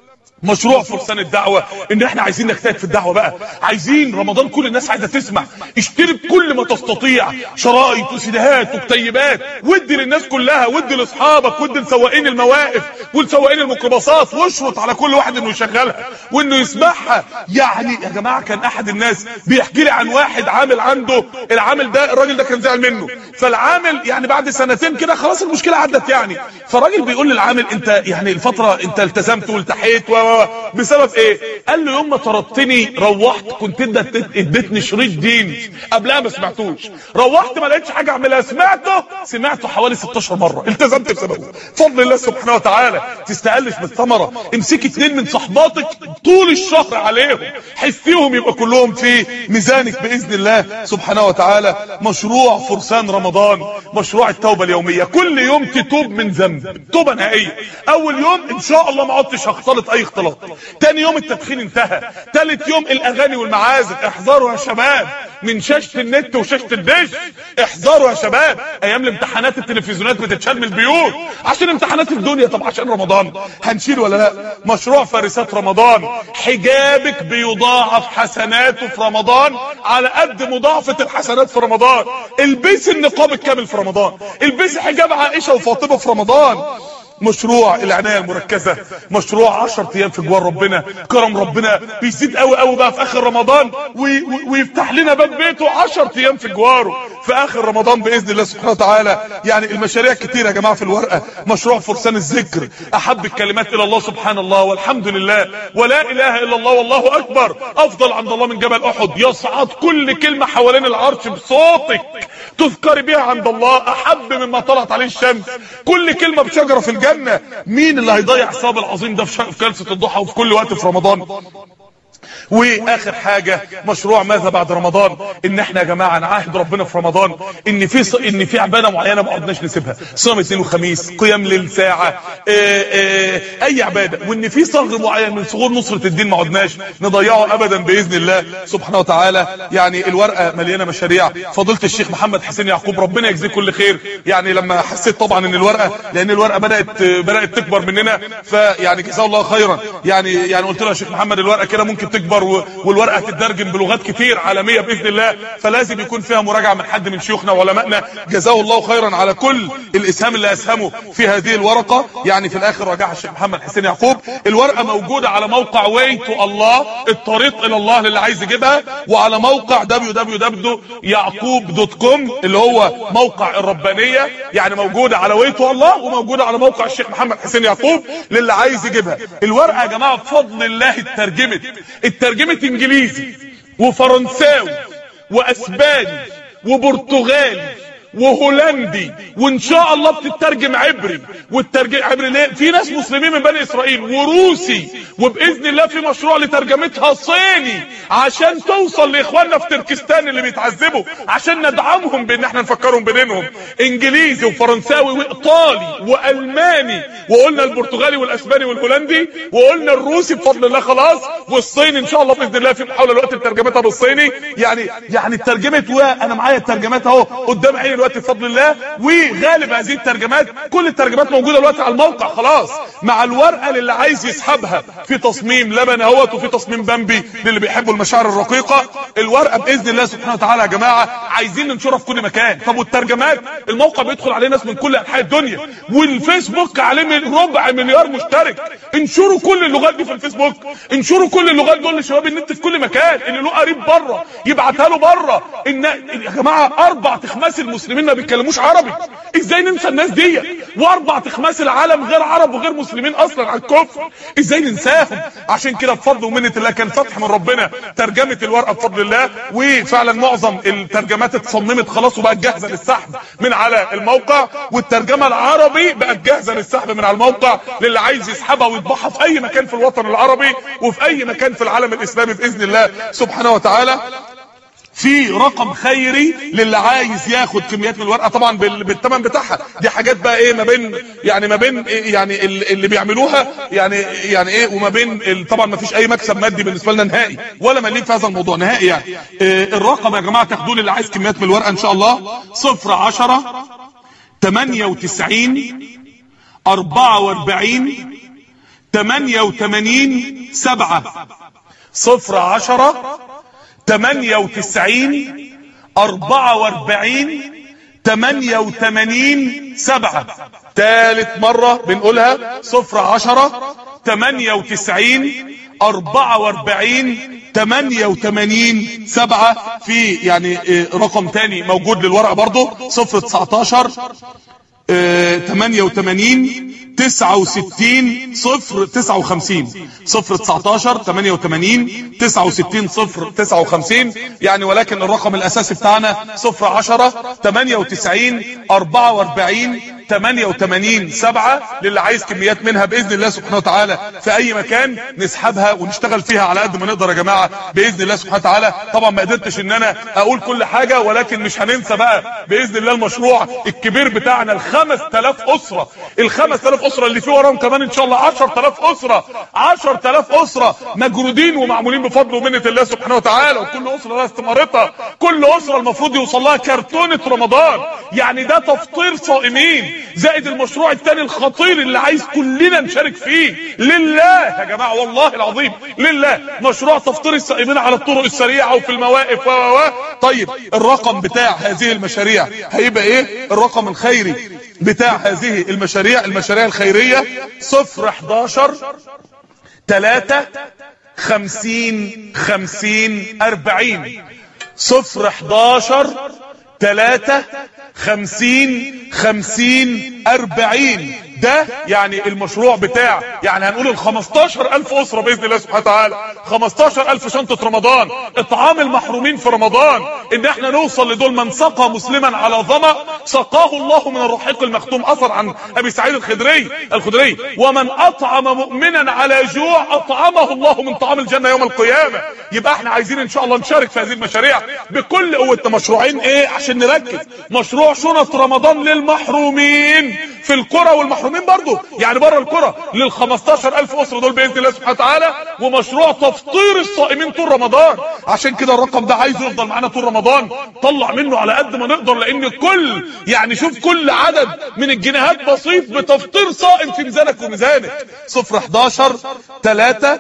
مشروع فرسان الدعوة ان احنا عايزين نجتهد في الدعوة بقى عايزين رمضان كل الناس عايزة تسمع اشترك كل ما تستطيع شرائط وسيديهات وكتيبات ودي للناس كلها ودي لاصحابك ودي لسواقين المواقف ولسواقين الميكروباصات واشرط على كل واحد انه يشغلها وانه يسمعها يعني يا جماعة كان احد الناس بيحكي لي عن واحد عامل عنده العامل ده الراجل ده كان زعل منه فالعامل يعني بعد سنتين كده خلاص المشكلة عدت يعني فالراجل بيقول للعامل انت يعني الفترة انت التزمت والتحيت و و- و- بسبب ايه قال له يوم ما طردتني روحت كنت انت اديت- اديتني شريط دين قبلها ما سمعتوش روحت ما لقيتش حاجه اعملها سمعته سمعته حوالي 16 مره التزمت بسببه فضل الله سبحانه وتعالى تستقلش بالثمره امسك اتنين من صحباتك طول الشهر عليهم حسيهم يبقى كلهم في ميزانك باذن الله سبحانه وتعالى مشروع فرسان رمضان مشروع التوبه اليوميه كل يوم تتوب من ذنب توبه نهائيه اول يوم ان شاء الله ما عدتش هختلط اي اختلاط تاني يوم التدخين انتهى تالت يوم الاغاني والمعازف احذروا يا شباب من شاشه النت وشاشه الدش احذروا يا شباب ايام الامتحانات التلفزيونات بتتشال من البيوت عشان امتحانات الدنيا طب عشان رمضان هنشيل ولا لا مشروع فارسات رمضان حجابك بيضاعف حسناته في رمضان على قد مضاعفه الحسنات في رمضان البسي النقاب الكامل في رمضان البسي حجاب عائشه وفاطمه في رمضان مشروع العنايه المركزه مشروع 10 ايام في جوار ربنا كرم ربنا بيزيد قوي قوي بقى في اخر رمضان وي- وي- ويفتح لنا باب بيته 10 ايام في جواره في اخر رمضان باذن الله سبحانه وتعالى يعني المشاريع كتير يا جماعه في الورقه مشروع فرسان الذكر احب الكلمات الى الله سبحان الله والحمد لله ولا اله الا الله والله اكبر افضل عند الله من جبل احد يصعد كل كلمه حوالين العرش بصوتك تذكري بها عند الله احب مما طلعت عليه الشمس كل كلمه بشجره في الجنه مين اللي هيضيع الثواب العظيم ده في ش- في جلسه الضحى وفي كل وقت في رمضان واخر حاجه مشروع ماذا بعد رمضان ان احنا يا جماعه نعاهد ربنا في رمضان ان في ص... ان في عباده معينه ما قعدناش نسيبها صيام اثنين وخميس قيام ليل ساعه آه، آه، اي عباده وان في صغر معين من صغور نصره الدين ما قعدناش نضيعه ابدا باذن الله سبحانه وتعالى يعني الورقه مليانه مشاريع فضيله الشيخ محمد حسين يعقوب ربنا يجزيه كل خير يعني لما حسيت طبعا ان الورقه لان الورقه بدات بدات تكبر مننا فيعني جزاه الله خيرا يعني يعني قلت له يا شيخ محمد الورقه كده ممكن تكبر و- والورقه تترجم بلغات كتير عالميه باذن الله فلازم يكون فيها مراجعه من حد من شيوخنا وعلمائنا جزاه الله خيرا على كل الاسهام اللي اسهموا في هذه الورقه يعني في الاخر راجعها الشيخ محمد حسين يعقوب الورقه موجوده على موقع ويتو الله الطريق الى الله للي عايز يجيبها وعلى موقع www.يعقوب.com اللي هو موقع الربانيه يعني موجوده على ويتو الله وموجوده على موقع الشيخ محمد حسين يعقوب للي عايز يجيبها الورقه يا جماعه بفضل الله اترجمت اترجمت انجليزي وفرنساوي واسباني وبرتغالي وهولندي وان شاء الله بتترجم عبري والترجم عبري ليه في ناس مسلمين من بني اسرائيل وروسي وباذن الله في مشروع لترجمتها صيني عشان توصل لاخواننا في تركستان اللي بيتعذبوا عشان ندعمهم بان احنا نفكرهم بدينهم انجليزي وفرنساوي وايطالي والماني وقلنا البرتغالي والاسباني والهولندي وقلنا الروسي بفضل الله خلاص والصيني ان شاء الله باذن الله في محاوله دلوقتي لترجمتها بالصيني يعني يعني اترجمت وانا معايا الترجمات اهو قدام عيني دلوقتي بفضل الله وغالب هذه الترجمات كل الترجمات موجوده دلوقتي على الموقع خلاص مع الورقه للي عايز يسحبها في تصميم لبن اهوت وفي تصميم بامبي للي بيحبوا المشاعر الرقيقه الورقه باذن الله سبحانه وتعالى يا جماعه عايزين ننشرها في كل مكان طب والترجمات الموقع بيدخل عليه ناس من كل انحاء الدنيا والفيسبوك عليه من ربع مليار مشترك انشروا كل اللغات دي في الفيسبوك انشروا كل اللغات دول لشباب النت في كل مكان اللي له قريب بره يبعتها له بره ان يا جماعه اربع تخماس المسلمين ما بيتكلموش عربي ازاي ننسى الناس دي واربع تخماس العالم غير عرب وغير مسلمين اصلا على الكفر ازاي ننساهم عشان كده بفضل ومنه الله كان فتح من ربنا ترجمه الورقه بفضل الله وفعلا معظم الترجمات اتصممت خلاص وبقت جاهزه للسحب من على الموقع والترجمه العربي بقت جاهزه للسحب من على الموقع للي عايز يسحبها ويطبعها في اي مكان في الوطن العربي وفي اي مكان في العالم الاسلامي باذن الله سبحانه وتعالى في رقم خيري للي عايز ياخد كميات من الورقه طبعا بال- بالثمن بتاعها دي حاجات بقى ايه ما بين يعني ما بين إيه يعني ال- اللي بيعملوها يعني يعني ايه وما بين ال- طبعا ما فيش اي مكسب مادي بالنسبه لنا نهائي ولا مليم في هذا الموضوع نهائي يعني إيه الرقم يا جماعه تاخدوه للي عايز كميات من الورقه ان شاء الله 0 10 98 44 88 7 0 10 98 44 88 7 ثالث مرة بنقولها صفر عشرة 98 44 88 7 في يعني آه، رقم تاني موجود للورقة برضه صفر 19 آه، 88 69 صفر 59 صفر 19 88 69 صفر 59 يعني ولكن الرقم الاساسي بتاعنا صفر 10 98 44 88 7 للي عايز كميات منها باذن الله سبحانه وتعالى في اي مكان نسحبها ونشتغل فيها على قد ما نقدر يا جماعه باذن الله سبحانه وتعالى طبعا ما قدرتش ان انا اقول كل حاجه ولكن مش هننسى بقى باذن الله المشروع الكبير بتاعنا ال 5000 اسره ال 5000 اسره اللي فيه وراهم كمان ان شاء الله 10000 اسره 10000 اسره مجرودين ومعمولين بفضل ومنه الله سبحانه وتعالى وكل اسره لها استمارتها كل اسره المفروض يوصل لها كرتونه رمضان يعني ده تفطير صائمين زائد المشروع الثاني الخطير اللي عايز كلنا نشارك فيه لله يا جماعه والله العظيم لله مشروع تفطير السائمين على الطرق السريعه وفي المواقف و و و طيب الرقم بتاع هذه المشاريع هيبقى ايه الرقم الخيري بتاع هذه المشاريع المشاريع الخيريه 0 11 3 50 50 40 صفر 11 3 50 50 40 ده يعني المشروع بتاع يعني هنقول ال 15000 اسره باذن الله سبحانه وتعالى 15000 شنطه رمضان اطعام المحرومين في رمضان ان احنا نوصل لدول من سقى مسلما على ظما سقاه الله من الرحيق المختوم اثر عن ابي سعيد الخدري الخدري ومن اطعم مؤمنا على جوع اطعمه الله من طعام الجنه يوم القيامه يبقى احنا عايزين ان شاء الله نشارك في هذه المشاريع بكل قوتنا مشروعين ايه عشان نركز مشروع شنط رمضان للمحرومين في القرى والمحرومين برضه يعني بره القرى لل 15000 اسره دول باذن الله سبحانه وتعالى ومشروع تفطير الصائمين طول رمضان عشان كده الرقم ده عايزه يفضل معانا طول رمضان طلع منه على قد ما نقدر لان كل يعني شوف كل عدد من الجنيهات بسيط بتفطير صائم في ميزانك وميزانك 0 11 3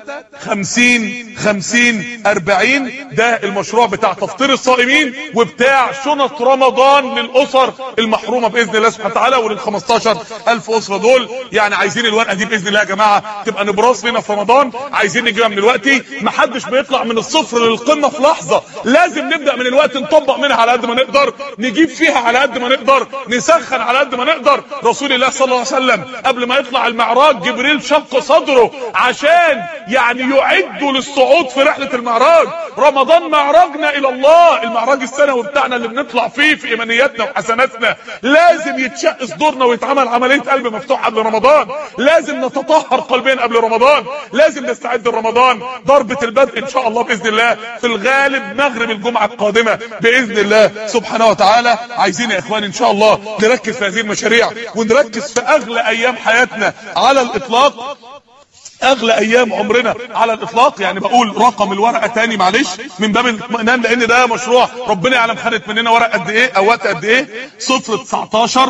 50 50 40 ده المشروع بتاع تفطير الصائمين وبتاع شنط رمضان للاسر المحرومه باذن الله سبحانه وتعالى ولل 15000 اسره دول يعني عايزين الورقه دي باذن الله يا جماعه تبقى نبراس لنا في رمضان عايزين نجيبها من الوقت محدش بيطلع من الصفر للقمه في لحظه لازم نبدا من الوقت نطبق منها على قد ما نقدر نجيب فيها على قد ما نقدر نسخن على قد ما نقدر رسول الله صلى الله عليه وسلم قبل ما يطلع المعراج جبريل شق صدره عشان يعني يعدوا للصعود في رحله المعراج رمضان معراجنا الى الله المعراج السنوي بتاعنا اللي بنطلع فيه في ايمانياتنا وحسناتنا لازم يتشق صدورنا ويتعمل عمليه قلب مفتوح قبل رمضان لازم نتطهر قلبيا قبل رمضان لازم نستعد لرمضان ضربه البدء ان شاء الله باذن الله في الغالب مغرب الجمعه القادمه باذن الله سبحانه وتعالى عايزين يا اخوان ان شاء الله نركز في هذه المشاريع ونركز في اغلى ايام حياتنا على الاطلاق اغلى ايام عمرنا على الاطلاق يعني بقول رقم الورقه تاني معلش من باب الاطمئنان لان ده مشروع ربنا يعلم خدت مننا ورق قد ايه او وقت قد ايه 0 19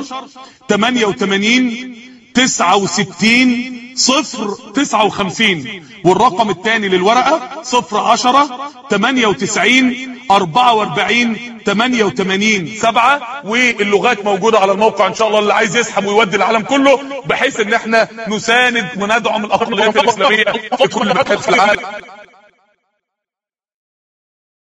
88 69 صفر تسعة وخمسين والرقم الثاني للورقة صفر عشرة تمانية وتسعين اربعة واربعين تمانية وتمانين سبعة واللغات موجودة على الموقع ان شاء الله اللي عايز يسحب ويودي العالم كله بحيث ان احنا نساند وندعم الاقليات الاسلامية في كل مكان في العالم